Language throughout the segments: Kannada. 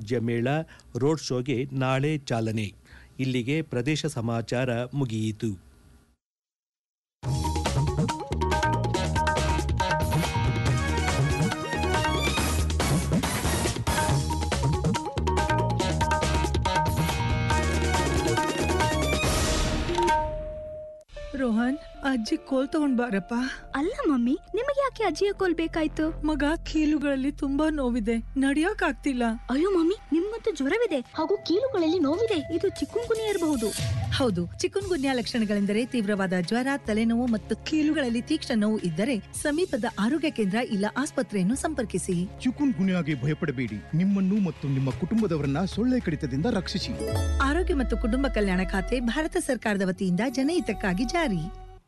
ವಾಣಿಜ್ಯ ಮೇಳ ರೋಡ್ ಶೋಗೆ ನಾಳೆ ಚಾಲನೆ ಇಲ್ಲಿಗೆ ಪ್ರದೇಶ ಸಮಾಚಾರ ಮುಗಿಯಿತು ರೋಹನ್ ಅಜ್ಜಿ ಕೋಲ್ ತಗೊಂಡ್ ಬಾರಪ್ಪ ಅಲ್ಲ ಮಮ್ಮಿ ನಿಮಗೆ ಯಾಕೆ ಅಜ್ಜಿಯ ಕೋಲ್ ಬೇಕಾಯ್ತು ಮಗ ಕೀಲುಗಳಲ್ಲಿ ತುಂಬಾ ನೋವಿದೆ ನಡಿಯಕ್ ಆಗ್ತಿಲ್ಲ ಅಯ್ಯೋ ಮಮ್ಮಿ ನಿಮ್ಗಂತೂ ಜ್ವರವಿದೆ ಹಾಗೂ ಕೀಲುಗಳಲ್ಲಿ ನೋವಿದೆ ಇದು ಚಿಕ್ಕುನ್ಗುನಿ ಇರಬಹುದು ಹೌದು ಚಿಕುನ್ ಗುನ್ಯಾ ಲಕ್ಷಣಗಳೆಂದರೆ ತೀವ್ರವಾದ ಜ್ವರ ತಲೆನೋವು ಮತ್ತು ಕೀಲುಗಳಲ್ಲಿ ತೀಕ್ಷ್ಣ ನೋವು ಇದ್ದರೆ ಸಮೀಪದ ಆರೋಗ್ಯ ಕೇಂದ್ರ ಇಲ್ಲ ಆಸ್ಪತ್ರೆಯನ್ನು ಸಂಪರ್ಕಿಸಿ ಚಿಕುನ್ ಗುನ್ಯಾಗೆ ಭಯಪಡಬೇಡಿ ನಿಮ್ಮನ್ನು ಮತ್ತು ನಿಮ್ಮ ಕುಟುಂಬದವರನ್ನ ಸೊಳ್ಳೆ ಕಡಿತದಿಂದ ರಕ್ಷಿಸಿ ಆರೋಗ್ಯ ಮತ್ತು ಕುಟುಂಬ ಕಲ್ಯಾಣ ಖಾತೆ ಭಾರತ ಸರ್ಕಾರದ ವತಿಯಿಂದ ಜನಹಿತಕ್ಕಾಗಿ ಜಾರಿ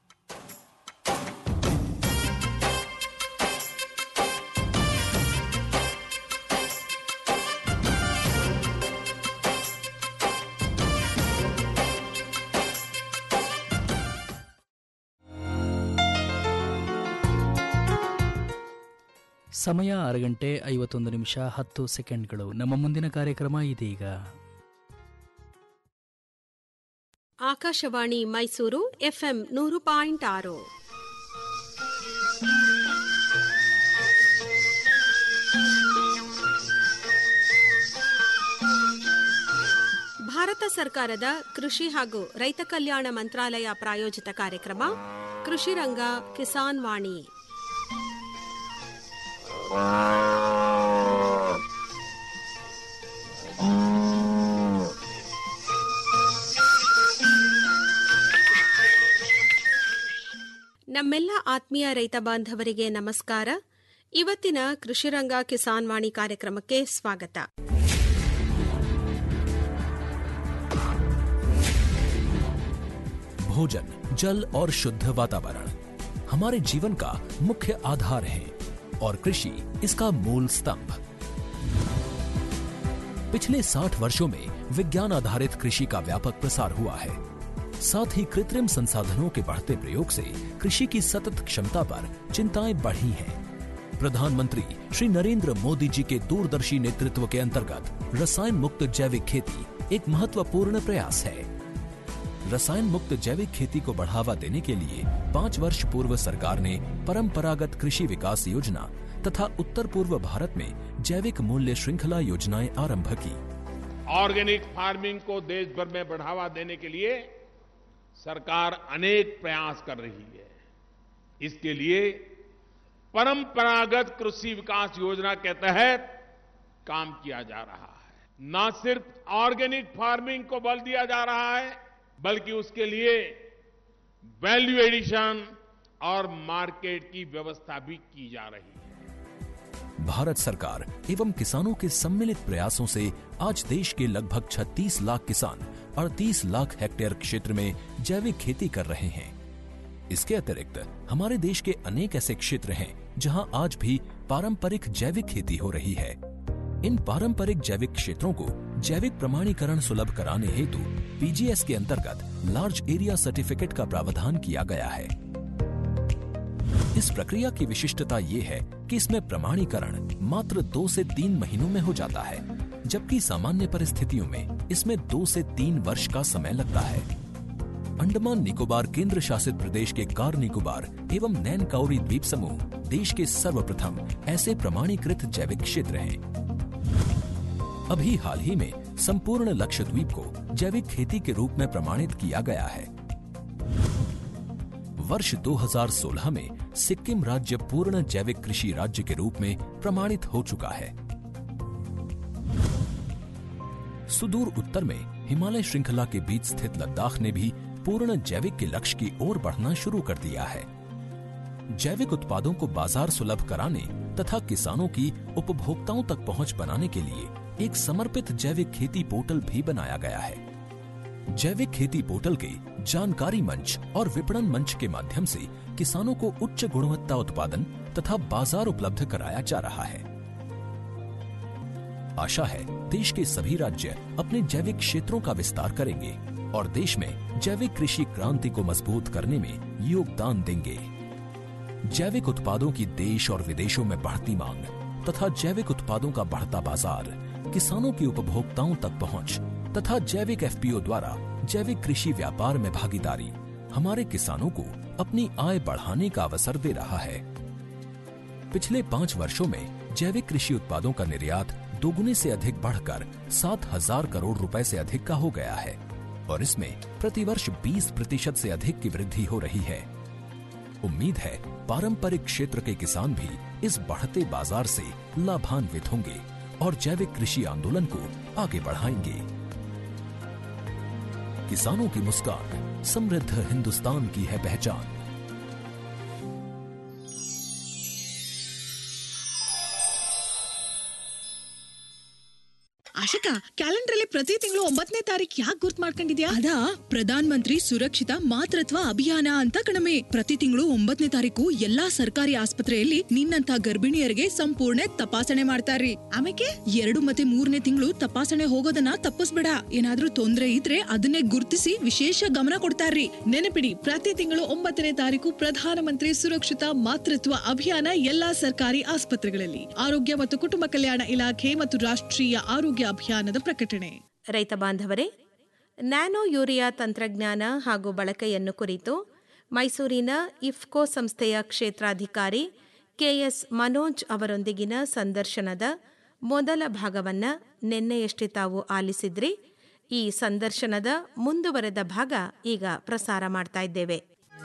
ಸಮಯ ಆರು ಗಂಟೆ ಐವತ್ತೊಂದು ನಿಮಿಷ ಹತ್ತು ಸೆಕೆಂಡ್ಗಳು ನಮ್ಮ ಮುಂದಿನ ಕಾರ್ಯಕ್ರಮ ಇದೀಗ ಆಕಾಶವಾಣಿ ಮೈಸೂರು ಎಫ್ಎಂ ನೂರು ಪಾಯಿಂಟ್ ಆರು ಭಾರತ ಸರ್ಕಾರದ ಕೃಷಿ ಹಾಗೂ ರೈತ ಕಲ್ಯಾಣ ಮಂತ್ರಾಲಯ ಪ್ರಾಯೋಜಿತ ಕಾರ್ಯಕ್ರಮ ಕೃಷಿ ರಂಗ ಕಿಸಾನ್ ವಾಣಿ ನಮ್ಮೆಲ್ಲ ಆತ್ಮೀಯ ರೈತ ಬಾಂಧವರಿಗೆ ನಮಸ್ಕಾರ ಇವತ್ತಿನ ಕೃಷಿರಂಗ ಕಿಸಾನ್ ವಾಣಿ ಕಾರ್ಯಕ್ರಮಕ್ಕೆ ಸ್ವಾಗತ भोजन जल और शुद्ध वातावरण हमारे जीवन का मुख्य आधार है और कृषि इसका मूल स्तंभ पिछले 60 वर्षों में विज्ञान आधारित कृषि का व्यापक प्रसार हुआ है साथ ही कृत्रिम संसाधनों के बढ़ते प्रयोग से कृषि की सतत क्षमता पर चिंताएं बढ़ी हैं प्रधानमंत्री श्री नरेंद्र मोदी जी के दूरदर्शी नेतृत्व के अंतर्गत रसायन मुक्त जैविक खेती एक महत्वपूर्ण प्रयास है रसायन मुक्त जैविक खेती को बढ़ावा देने के लिए पाँच वर्ष पूर्व सरकार ने परंपरागत कृषि विकास योजना तथा उत्तर पूर्व भारत में जैविक मूल्य श्रृंखला योजनाएं आरंभ की ऑर्गेनिक फार्मिंग को देश भर में बढ़ावा देने के लिए सरकार अनेक प्रयास कर रही है इसके लिए परंपरागत कृषि विकास योजना के तहत काम किया जा रहा है न सिर्फ ऑर्गेनिक फार्मिंग को बल दिया जा रहा है बल्कि उसके लिए वैल्यू एडिशन और मार्केट की व्यवस्था भी की जा रही है भारत सरकार एवं किसानों के सम्मिलित प्रयासों से आज देश के लगभग 36 लाख किसान 38 लाख हेक्टेयर क्षेत्र में जैविक खेती कर रहे हैं इसके अतिरिक्त हमारे देश के अनेक ऐसे क्षेत्र हैं जहां आज भी पारंपरिक जैविक खेती हो रही है इन पारंपरिक जैविक क्षेत्रों को जैविक प्रमाणीकरण सुलभ कराने हेतु पीजीएस के अंतर्गत लार्ज एरिया सर्टिफिकेट का प्रावधान किया गया है इस प्रक्रिया की विशिष्टता ये है कि इसमें प्रमाणीकरण मात्र दो से तीन महीनों में हो जाता है जबकि सामान्य परिस्थितियों में इसमें दो से तीन वर्ष का समय लगता है अंडमान निकोबार केंद्र शासित प्रदेश के कार निकोबार एवं नैन काउरी द्वीप समूह देश के सर्वप्रथम ऐसे प्रमाणीकृत जैविक क्षेत्र हैं अभी हाल ही में संपूर्ण लक्षद्वीप को जैविक खेती के रूप में प्रमाणित किया गया है वर्ष 2016 में सिक्किम राज्य पूर्ण जैविक कृषि राज्य के रूप में प्रमाणित हो चुका है सुदूर उत्तर में हिमालय श्रृंखला के बीच स्थित लद्दाख ने भी पूर्ण जैविक के लक्ष्य की ओर बढ़ना शुरू कर दिया है जैविक उत्पादों को बाजार सुलभ कराने तथा किसानों की उपभोक्ताओं तक पहुंच बनाने के लिए एक समर्पित जैविक खेती पोर्टल भी बनाया गया है जैविक खेती पोर्टल के जानकारी मंच और विपणन मंच के माध्यम से किसानों को उच्च गुणवत्ता उत्पादन तथा बाजार उपलब्ध कराया जा रहा है आशा है देश के सभी राज्य अपने जैविक क्षेत्रों का विस्तार करेंगे और देश में जैविक कृषि क्रांति को मजबूत करने में योगदान देंगे जैविक उत्पादों की देश और विदेशों में बढ़ती मांग तथा जैविक उत्पादों का बढ़ता बाजार किसानों की उपभोक्ताओं तक पहुंच तथा जैविक एफपीओ द्वारा जैविक कृषि व्यापार में भागीदारी हमारे किसानों को अपनी आय बढ़ाने का अवसर दे रहा है पिछले पाँच वर्षों में जैविक कृषि उत्पादों का निर्यात दोगुने से अधिक बढ़कर सात हजार करोड़ रुपए से अधिक का हो गया है और इसमें प्रतिवर्ष 20 प्रतिशत से अधिक की वृद्धि हो रही है उम्मीद है पारंपरिक क्षेत्र के किसान भी इस बढ़ते बाजार से लाभान्वित होंगे और जैविक कृषि आंदोलन को आगे बढ़ाएंगे किसानों की मुस्कान समृद्ध हिंदुस्तान की है पहचान ಆಶಿಕಾ ಕ್ಯಾಲೆಂಡರ್ ಅಲ್ಲಿ ಪ್ರತಿ ತಿಂಗಳು ಒಂಬತ್ತನೇ ತಾರೀಕು ಯಾಕೆ ಗುರ್ತ್ ಮಾಡ್ಕೊಂಡಿದ್ಯಾ ಅದಾ ಪ್ರಧಾನ ಮಂತ್ರಿ ಸುರಕ್ಷಿತ ಮಾತೃತ್ವ ಅಭಿಯಾನ ಅಂತ ಕಣಮೆ ಪ್ರತಿ ತಿಂಗಳು ಒಂಬತ್ತನೇ ತಾರೀಕು ಎಲ್ಲಾ ಸರ್ಕಾರಿ ಆಸ್ಪತ್ರೆಯಲ್ಲಿ ನಿನ್ನಂತ ಗರ್ಭಿಣಿಯರಿಗೆ ಸಂಪೂರ್ಣ ತಪಾಸಣೆ ಮಾಡ್ತಾರ್ರಿ ಆಮೇಲೆ ಎರಡು ಮತ್ತೆ ಮೂರನೇ ತಿಂಗಳು ತಪಾಸಣೆ ಹೋಗೋದನ್ನ ತಪ್ಪಿಸ್ಬೇಡ ಏನಾದ್ರೂ ತೊಂದ್ರೆ ಇದ್ರೆ ಅದನ್ನೇ ಗುರ್ತಿಸಿ ವಿಶೇಷ ಗಮನ ಕೊಡ್ತಾರ್ರಿ ನೆನಪಿಡಿ ಪ್ರತಿ ತಿಂಗಳು ಒಂಬತ್ತನೇ ತಾರೀಕು ಪ್ರಧಾನಮಂತ್ರಿ ಸುರಕ್ಷಿತ ಮಾತೃತ್ವ ಅಭಿಯಾನ ಎಲ್ಲಾ ಸರ್ಕಾರಿ ಆಸ್ಪತ್ರೆಗಳಲ್ಲಿ ಆರೋಗ್ಯ ಮತ್ತು ಕುಟುಂಬ ಕಲ್ಯಾಣ ಇಲಾಖೆ ಮತ್ತು ರಾಷ್ಟ್ರೀಯ ಆರೋಗ್ಯ ಅಭಿಯಾನದ ಪ್ರಕಟಣೆ ರೈತ ಬಾಂಧವರೇ ನ್ಯಾನೋ ಯೂರಿಯಾ ತಂತ್ರಜ್ಞಾನ ಹಾಗೂ ಬಳಕೆಯನ್ನು ಕುರಿತು ಮೈಸೂರಿನ ಇಫ್ಕೋ ಸಂಸ್ಥೆಯ ಕ್ಷೇತ್ರಾಧಿಕಾರಿ ಕೆಎಸ್ ಮನೋಜ್ ಅವರೊಂದಿಗಿನ ಸಂದರ್ಶನದ ಮೊದಲ ಭಾಗವನ್ನು ನಿನ್ನೆಯಷ್ಟೇ ತಾವು ಆಲಿಸಿದ್ರಿ ಈ ಸಂದರ್ಶನದ ಮುಂದುವರೆದ ಭಾಗ ಈಗ ಪ್ರಸಾರ ಮಾಡ್ತಾ ಇದ್ದೇವೆ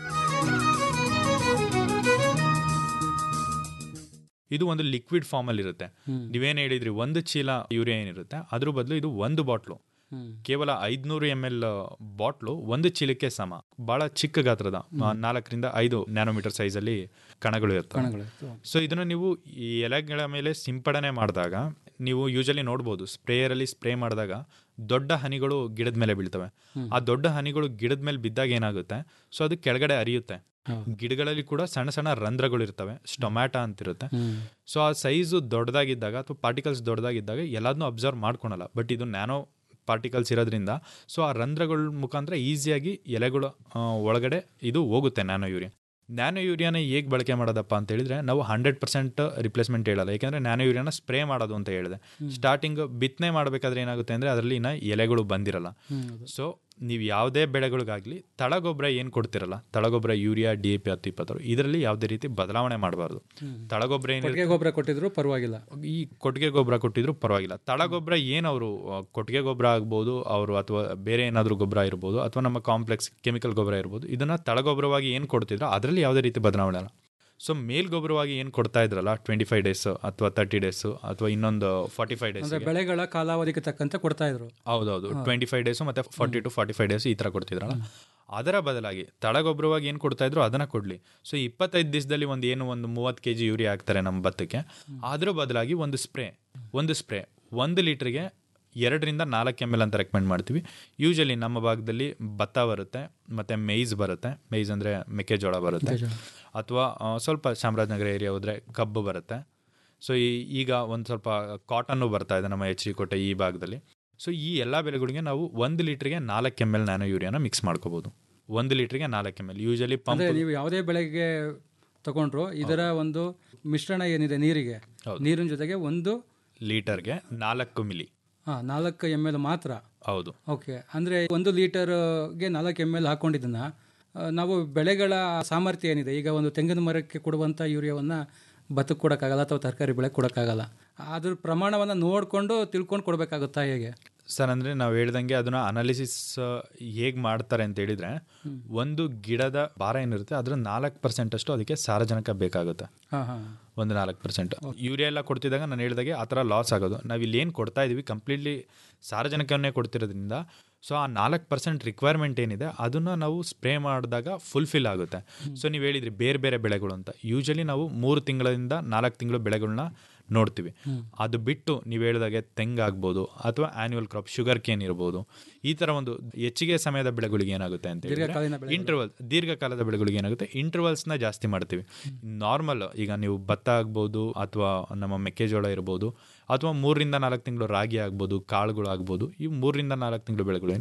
ಇದು ಒಂದು ಲಿಕ್ವಿಡ್ ಫಾರ್ಮ್ ಅಲ್ಲಿ ಇರುತ್ತೆ ನೀವೇನ್ ಹೇಳಿದ್ರಿ ಒಂದು ಚೀಲ ಯೂರಿಯಾ ಏನಿರುತ್ತೆ ಅದ್ರ ಬದಲು ಇದು ಒಂದು ಬಾಟ್ಲು ಕೇವಲ ಐದ್ನೂರು ಎಮ್ ಎಲ್ ಬಾಟ್ಲು ಒಂದು ಚೀಲಕ್ಕೆ ಸಮ ಬಹಳ ಚಿಕ್ಕ ಗಾತ್ರದ ಆ, ನಾಲ್ಕರಿಂದ ಐದು ನ್ಯಾನೋಮೀಟರ್ ಸೈಜ್ ಅಲ್ಲಿ ಕಣಗಳು ಇರ್ತವೆ ಸೊ ಇದನ್ನು ನೀವು ಈ ಎಲೆಗಳ ಮೇಲೆ ಸಿಂಪಡಣೆ ಮಾಡಿದಾಗ ನೀವು ಯೂಶಲಿ ನೋಡ್ಬೋದು ಸ್ಪ್ರೇಯರ್ ಅಲ್ಲಿ ಸ್ಪ್ರೇ ಮಾಡಿದಾಗ ದೊಡ್ಡ ಹನಿಗಳು ಗಿಡದ ಮೇಲೆ ಬೀಳ್ತವೆ ಆ ದೊಡ್ಡ ಹನಿಗಳು ಗಿಡದ ಮೇಲೆ ಬಿದ್ದಾಗ ಏನಾಗುತ್ತೆ ಸೊ ಅದು ಕೆಳಗಡೆ ಹರಿಯುತ್ತೆ ಗಿಡಗಳಲ್ಲಿ ಕೂಡ ಸಣ್ಣ ಸಣ್ಣ ರಂಧ್ರಗಳು ಇರ್ತವೆ ಸ್ಟೊಮ್ಯಾಟ ಅಂತಿರುತ್ತೆ ಸೊ ಆ ಸೈಜು ದೊಡ್ಡದಾಗಿದ್ದಾಗ ಅಥವಾ ಪಾರ್ಟಿಕಲ್ಸ್ ದೊಡ್ಡದಾಗಿದ್ದಾಗ ಎಲ್ಲದನ್ನೂ ಅಬ್ಸರ್ವ್ ಮಾಡ್ಕೊಳಲ್ಲ ಬಟ್ ಇದು ನ್ಯಾನೋ ಪಾರ್ಟಿಕಲ್ಸ್ ಇರೋದ್ರಿಂದ ಸೊ ಆ ರಂಧ್ರಗಳ ಮುಖಾಂತರ ಈಸಿಯಾಗಿ ಎಲೆಗಳು ಆ, ಒಳಗಡೆ ಇದು ಹೋಗುತ್ತೆ ನ್ಯಾನೋ ಯೂರಿಯಾ ನ್ಯಾನೋ ಯೂರಿಯಾನ ಹೇಗೆ ಬಳಕೆ ಮಾಡೋದಪ್ಪ ಅಂತ ಹೇಳಿದ್ರೆ ನಾವು ಹಂಡ್ರೆಡ್ ಪರ್ಸೆಂಟ್ ರಿಪ್ಲೇಸ್ಮೆಂಟ್ ಹೇಳಲ್ಲ ಯಾಕೆಂದ್ರೆ ನ್ಯಾನೋ ಯೂರಿಯಾನ ಸ್ಪ್ರೇ ಮಾಡೋದು ಅಂತ ಹೇಳಿದೆ ಸ್ಟಾರ್ಟಿಂಗ್ ಬಿತ್ತನೆ ಮಾಡಬೇಕಾದ್ರೆ ಏನಾಗುತ್ತೆ ಅಂದ್ರೆ ಅದರಲ್ಲಿ ಇನ್ನ ಎಲೆಗಳು ಬಂದಿರಲ್ಲ ಸೊ ನೀವು ಯಾವುದೇ ಬೆಳೆಗಳಿಗಾಗಲಿ ತಳಗೊಬ್ಬರ ಏನು ಕೊಡ್ತಿರಲ್ಲ ತಳಗೊಬ್ಬರ ಯೂರಿಯಾ ಡಿ ಎ ಪಿ ಹತ್ತು ಇಪ್ಪತ್ತಾರು ಇದರಲ್ಲಿ ಯಾವುದೇ ರೀತಿ ಬದಲಾವಣೆ ಮಾಡಬಾರ್ದು ತಳಗೊಬ್ಬರ ಕೊಟ್ಟಿಗೆ ಏನಿರುತ್ತೆ ಗೊಬ್ಬರ ಕೊಟ್ಟಿದ್ರು ಪರವಾಗಿಲ್ಲ ಈ ಕೊಟ್ಟಿಗೆ ಗೊಬ್ಬರ ಕೊಟ್ಟಿದ್ರು ಪರವಾಗಿಲ್ಲ ತಳಗೊಬ್ಬರ ಏನು ಅವರು ಕೊಟ್ಟಿಗೆ ಗೊಬ್ಬರ ಆಗ್ಬೋದು ಅವರು ಅಥವಾ ಬೇರೆ ಏನಾದರೂ ಗೊಬ್ಬರ ಇರ್ಬೋದು ಅಥವಾ ನಮ್ಮ ಕಾಂಪ್ಲೆಕ್ಸ್ ಕೆಮಿಕಲ್ ಗೊಬ್ಬರ ಇರ್ಬೋದು ಇದನ್ನ ತಳಗೊಬ್ಬರವಾಗಿ ಏನು ಕೊಡ್ತಿದ್ರು ಅದರಲ್ಲಿ ಯಾವುದೇ ರೀತಿ ಬದಲಾವಣೆ ಇಲ್ಲ ಸೊ ಮೇಲ್ ಗೊಬ್ಬರವಾಗಿ ಏನು ಕೊಡ್ತಾ ಇದ್ರಲ್ಲ ಟ್ವೆಂಟಿ ಫೈವ್ ಡೇಸ್ ಅಥವಾ ತರ್ಟಿ ಡೇಸ್ ಅಥವಾ ಇನ್ನೊಂದು ಫಾರ್ಟಿ ಫೈವ್ ಡೇಸ್ ಅಂದ್ರೆ ಬೆಳೆಗಳ ಕಾಲಾವಧಿಗೆ ತಕ್ಕಂತೆ ಕೊಡ್ತಾ ಇದ್ರು ಹೌದೌದು ಟ್ವೆಂಟಿ ಫೈವ್ ಡೇಸ್ ಮತ್ತೆ forty to forty five days ಈ ಥರ ಕೊಡ್ತಿದ್ರಲ್ಲ ಅದರ ಬದಲಾಗಿ ತಳಗೊಬ್ಬರವಾಗಿ ಏನು ಕೊಡ್ತಾ ಇದ್ರು ಅದನ್ನ ಕೊಡಲಿ ಸೊ ಇಪ್ಪತ್ತೈದು ದಿವಸದಲ್ಲಿ ಒಂದು ಏನು ಒಂದು ಮೂವತ್ತು ಕೆ ಜಿ ಯೂರಿಯಾ ಹಾಕ್ತಾರೆ ನಮ್ಮ ಭತ್ತಕ್ಕೆ ಅದ್ರ ಬದಲಾಗಿ ಒಂದು ಸ್ಪ್ರೇ ಒಂದು ಸ್ಪ್ರೇ ಒಂದು ಲೀಟ್ರಿಗೆ ಎರಡರಿಂದ ನಾಲ್ಕು ಎಮ್ ಎಲ್ ಅಂತ ರೆಕಮೆಂಡ್ ಮಾಡ್ತೀವಿ ಯೂಶಲಿ ನಮ್ಮ ಭಾಗದಲ್ಲಿ ಭತ್ತ ಬರುತ್ತೆ ಮತ್ತು ಮೇಯ್ಸ್ ಬರುತ್ತೆ ಮೇಯ್ಸ್ ಅಂದರೆ ಮೆಕ್ಕೆಜೋಳ ಬರುತ್ತೆ ಅಥವಾ ಆ, ಸ್ವಲ್ಪ ಚಾಮರಾಜನಗರ ಏರಿಯಾ ಹೋದರೆ ಕಬ್ಬು ಬರುತ್ತೆ ಸೊ ಈ ಈಗ ಒಂದು ಸ್ವಲ್ಪ ಕಾಟನ್ನು ಬರ್ತಾ ಇದೆ ನಮ್ಮ ಎಚ್ ಡಿ ಕೋಟೆ ಈ ಭಾಗದಲ್ಲಿ ಸೊ ಈ ಎಲ್ಲ ಬೆಳೆಗಳಿಗೆ ನಾವು ಒಂದು ಲೀಟ್ರಿಗೆ ನಾಲ್ಕು ಎಮ್ ಎಲ್ ನ್ಯಾನೋ ಯೂರಿಯಾನ ಮಿಕ್ಸ್ ಮಾಡ್ಕೋಬೋದು ಒಂದು ಲೀಟ್ರಿಗೆ ನಾಲ್ಕು ಎಮ್ ಎಲ್ ಯೂಶಲಿ ಪಂಪ್ ಅಂದ್ರೆ ನೀವು ಯಾವುದೇ ಬೆಳೆಗೆ ತಗೊಂಡ್ರು ಇದರ ಒಂದು ಮಿಶ್ರಣ ಏನಿದೆ ನೀರಿಗೆ ನೀರಿನ ಜೊತೆಗೆ ಒಂದು ಲೀಟರ್ಗೆ ನಾಲ್ಕು ಮಿಲಿ ಹಾ ನಾಲ್ಕು ಎಮ್ ಎಲ್ ಮಾತ್ರ ಹೌದು ಓಕೆ ಅಂದ್ರೆ ಒಂದು ಲೀಟರ್ಗೆ ನಾಲ್ಕು ಎಮ್ ಎಲ್ ಹಾಕೊಂಡಿದ್ದನ್ನ ಆ, ನಾವು ಬೆಳೆಗಳ ಸಾಮರ್ಥ್ಯ ಏನಿದೆ ಈಗ ಒಂದು ತೆಂಗಿನ ಮರಕ್ಕೆ ಕೊಡುವಂಥ ಯೂರಿಯಾವನ್ನ ಭತ್ತಕ್ಕೆ ಕೊಡೋಕ್ಕಾಗಲ್ಲ ಅಥವಾ ತರಕಾರಿ ಬೆಳೆಗೆ ಕೊಡೋಕ್ಕಾಗಲ್ಲ ಅದ್ರ ಪ್ರಮಾಣವನ್ನು ನೋಡಿಕೊಂಡು ತಿಳ್ಕೊಂಡು ಕೊಡಬೇಕಾಗುತ್ತಾ ಹೇಗೆ ಸರ್ ಅಂದರೆ ನಾವು ಹೇಳ್ದಂಗೆ ಅದನ್ನ ಅನಾಲಿಸಿಸ್ ಹೇಗೆ ಮಾಡ್ತಾರೆ ಅಂತ ಹೇಳಿದ್ರೆ ಒಂದು ಗಿಡದ ಭಾರ ಏನಿರುತ್ತೆ ಅದ್ರ ನಾಲ್ಕು ಪರ್ಸೆಂಟ್ ಅಷ್ಟು ಅದಕ್ಕೆ ಸಾರಜನಕ ಬೇಕಾಗುತ್ತೆ ಹಾಂ ಹಾಂ ಒಂದು ನಾಲ್ಕು ಪರ್ಸೆಂಟ್ ಯೂರಿಯಾ ಎಲ್ಲ ಕೊಡ್ತಿದ್ದಾಗ ನಾನು ಹೇಳಿದಾಗೆ ಆ ಥರ ಲಾಸ್ ಆಗೋದು ನಾವು ಇಲ್ಲಿ ಏನು ಕೊಡ್ತಾ ಇದೀವಿ ಕಂಪ್ಲೀಟ್ಲಿ ಸಾರಜನಕವನ್ನೇ ಕೊಡ್ತಿರೋದ್ರಿಂದ ಸೊ ಆ ನಾಲ್ಕು ಪರ್ಸೆಂಟ್ ರಿಕ್ವೈರ್ಮೆಂಟ್ ಏನಿದೆ ಅದನ್ನ ನಾವು ಸ್ಪ್ರೇ ಮಾಡಿದಾಗ ಫುಲ್ಫಿಲ್ ಆಗುತ್ತೆ ಸೊ ನೀವು ಹೇಳಿದ್ರಿ ಬೇರೆ ಬೇರೆ ಬೆಳೆಗಳು ಅಂತ ಯೂಶಲಿ ನಾವು ಮೂರು ತಿಂಗಳಿಂದ ನಾಲ್ಕು ತಿಂಗಳು ಬೆಳೆಗಳನ್ನ ನೋಡ್ತೀವಿ ಅದು ಬಿಟ್ಟು ನೀವು ಹೇಳಿದಾಗೆ ತೆಂಗಾಗ್ಬೋದು ಅಥವಾ ಆನ್ಯುವಲ್ ಕ್ರಾಪ್ ಶುಗರ್ ಕೇನ್ ಇರ್ಬೋದು ಈ ಥರ ಒಂದು ಹೆಚ್ಚಿಗೆ ಸಮಯದ ಬೆಳೆಗಳಿಗೆ ಏನಾಗುತ್ತೆ ಅಂತ ದೀರ್ಘಕಾಲೀನ ಹೇಳಿದ್ರೆ ಇಂಟರ್ವಲ್ ದೀರ್ಘಕಾಲದ ಬೆಳೆಗಳಿಗೆ ಏನಾಗುತ್ತೆ ಇಂಟರ್ವಲ್ಸ್ನ ಜಾಸ್ತಿ ಮಾಡ್ತೀವಿ ನಾರ್ಮಲ್ ಈಗ ನೀವು ಭತ್ತ ಆಗ್ಬೋದು ಅಥವಾ ನಮ್ಮ ಮೆಕ್ಕೆಜೋಳ ಇರ್ಬೋದು ಅಥವಾ ಮೂರರಿಂದ ನಾಲ್ಕು ತಿಂಗಳು ರಾಗಿ ಆಗ್ಬೋದು ಕಾಳುಗಳು ಆಗ್ಬೋದು ಈ ಮೂರರಿಂದ ನಾಲ್ಕು ತಿಂಗಳು ಬೆಳೆಗಳು ಏನು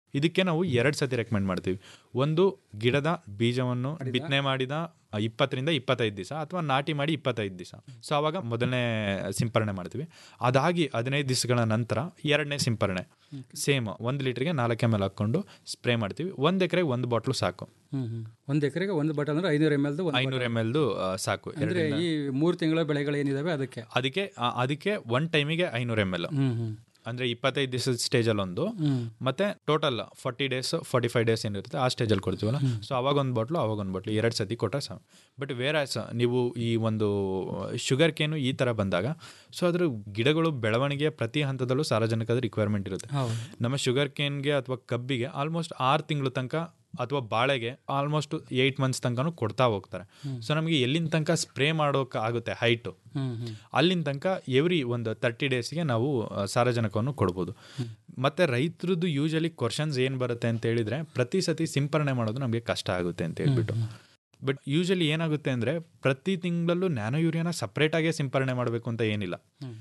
ಇದಕ್ಕೆ ನಾವು ಎರಡು ಸತಿ ರೆಕಮೆಂಡ್ ಮಾಡ್ತೀವಿ ಒಂದು ಗಿಡದ ಬೀಜವನ್ನು ಬಿತ್ತನೆ ಮಾಡಿದ ಇಪ್ಪತ್ತರಿಂದ ಇಪ್ಪತ್ತೈದು ದಿವಸ ಅಥವಾ ನಾಟಿ ಮಾಡಿ ಇಪ್ಪತ್ತೈದು ದಿವಸ ಸೊ ಅವಾಗ ಮೊದಲನೇ ಸಿಂಪರಣೆ ಮಾಡ್ತೀವಿ ಅದಾಗಿ ಹದಿನೈದು ದಿವಸಗಳ ನಂತರ ಎರಡನೇ ಸಿಂಪರಣೆ ಸೇಮ್ ಒಂದು ಲೀಟ್ರಿಗೆ ನಾಲ್ಕು ಎಮ್ ಎಲ್ ಹಾಕ್ಕೊಂಡು ಸ್ಪ್ರೇ ಮಾಡ್ತೀವಿ ಒಂದು ಎಕರೆಗೆ ಒಂದು ಬಾಟ್ಲು ಸಾಕು ಒಂದು ಎಕರೆಗೆ ಒಂದು ಬಟಲ್ ಅಂದ್ರೆ ಐನೂರು ಎಮ್ ಎಲ್ದು ಐನೂರು ಎಮ್ ಎಲ್ದು ಸಾಕು ಅಂದ್ರೆ ಎರಡರಿಂದ ಈ ಮೂರು ತಿಂಗಳ ಬೆಳೆಗಳು ಏನಿದಾವೆ ಅದಕ್ಕೆ ಅದಕ್ಕೆ ಆ, ಅದಕ್ಕೆ ಒನ್ ಟೈಮಿಗೆ ಐನೂರು ಎಮ್ ಎಲ್ ಹ್ಮ್ ಹ್ಮ್ ಅಂದ್ರೆ ಇಪ್ಪತ್ತೈದು ದಿವಸದ ಸ್ಟೇಜಲ್ಲಿ ಒಂದು ಮತ್ತೆ total forty days forty five days ಏನಿರುತ್ತೆ ಆ ಸ್ಟೇಜಲ್ಲಿ ಕೊಡ್ತೀವಲ್ಲ ಸೊ ಅವಾಗ ಒಂದು ಬಾಟ್ಲು ಅವಾಗ ಒಂದು ಬಾಟ್ಲು ಎರಡು ಸತಿ ಕೊಟ್ಟರೆ ಸಾಕು ಬಟ್ ವೇರಾಸ್ ನೀವು ಈ ಒಂದು ಶುಗರ್ ಕೇನು ಈ ಥರ ಬಂದಾಗ ಸೊ ಅದ್ರ ಗಿಡಗಳು ಬೆಳವಣಿಗೆಯ ಪ್ರತಿ ಹಂತದಲ್ಲೂ ಸಾರಜನಕದ ರಿಕ್ವೈರ್ಮೆಂಟ್ ಇರುತ್ತೆ ಹೌದು. ನಮ್ಮ ಶುಗರ್ ಕೇನ್ಗೆ ಅಥವಾ ಕಬ್ಬಿಗೆ ಆಲ್ಮೋಸ್ಟ್ ಆರು ತಿಂಗಳು ತನಕ ಅಥವಾ ಬಾಳೆಗೆ ಆಲ್ಮೋಸ್ಟ್ ಏಯ್ಟ್ ಮಂತ್ಸ್ ತನಕನೂ ಕೊಡ್ತಾ ಹೋಗ್ತಾರೆ ಸೊ ನಮಗೆ ಎಲ್ಲಿನ ತನಕ ಸ್ಪ್ರೇ ಮಾಡೋಕೆ ಆಗುತ್ತೆ ಹೈಟು ಹ್ಮ್ ಹ್ಮ್ ಅಲ್ಲಿನ ತನಕ ಎವ್ರಿ ಒಂದು ತರ್ಟಿ ಡೇಸ್ಗೆ ನಾವು ಆ, ಸಾರಜನಕವನ್ನು ಕೊಡ್ಬೋದು ಮತ್ತೆ ರೈತರದ್ದು ಯೂಶಲಿ ಕ್ವಶನ್ಸ್ ಏನು ಬರುತ್ತೆ ಅಂತ ಹೇಳಿದ್ರೆ ಪ್ರತಿ ಸತಿ ಸಿಂಪರಣೆ ಮಾಡೋದು ನಮಗೆ ಕಷ್ಟ ಆಗುತ್ತೆ ಅಂತ ಹೇಳ್ಬಿಟ್ಟು ಬಟ್ ಯೂಶಲಿ ಏನಾಗುತ್ತೆ ಅಂದರೆ ಪ್ರತಿ ತಿಂಗಳಲ್ಲೂ ನ್ಯಾನೋ ಯೂರಿಯಾನ ಸಪ್ರೇಟಾಗೇ ಸಿಂಪರಣೆ ಮಾಡಬೇಕು ಅಂತ ಏನಿಲ್ಲ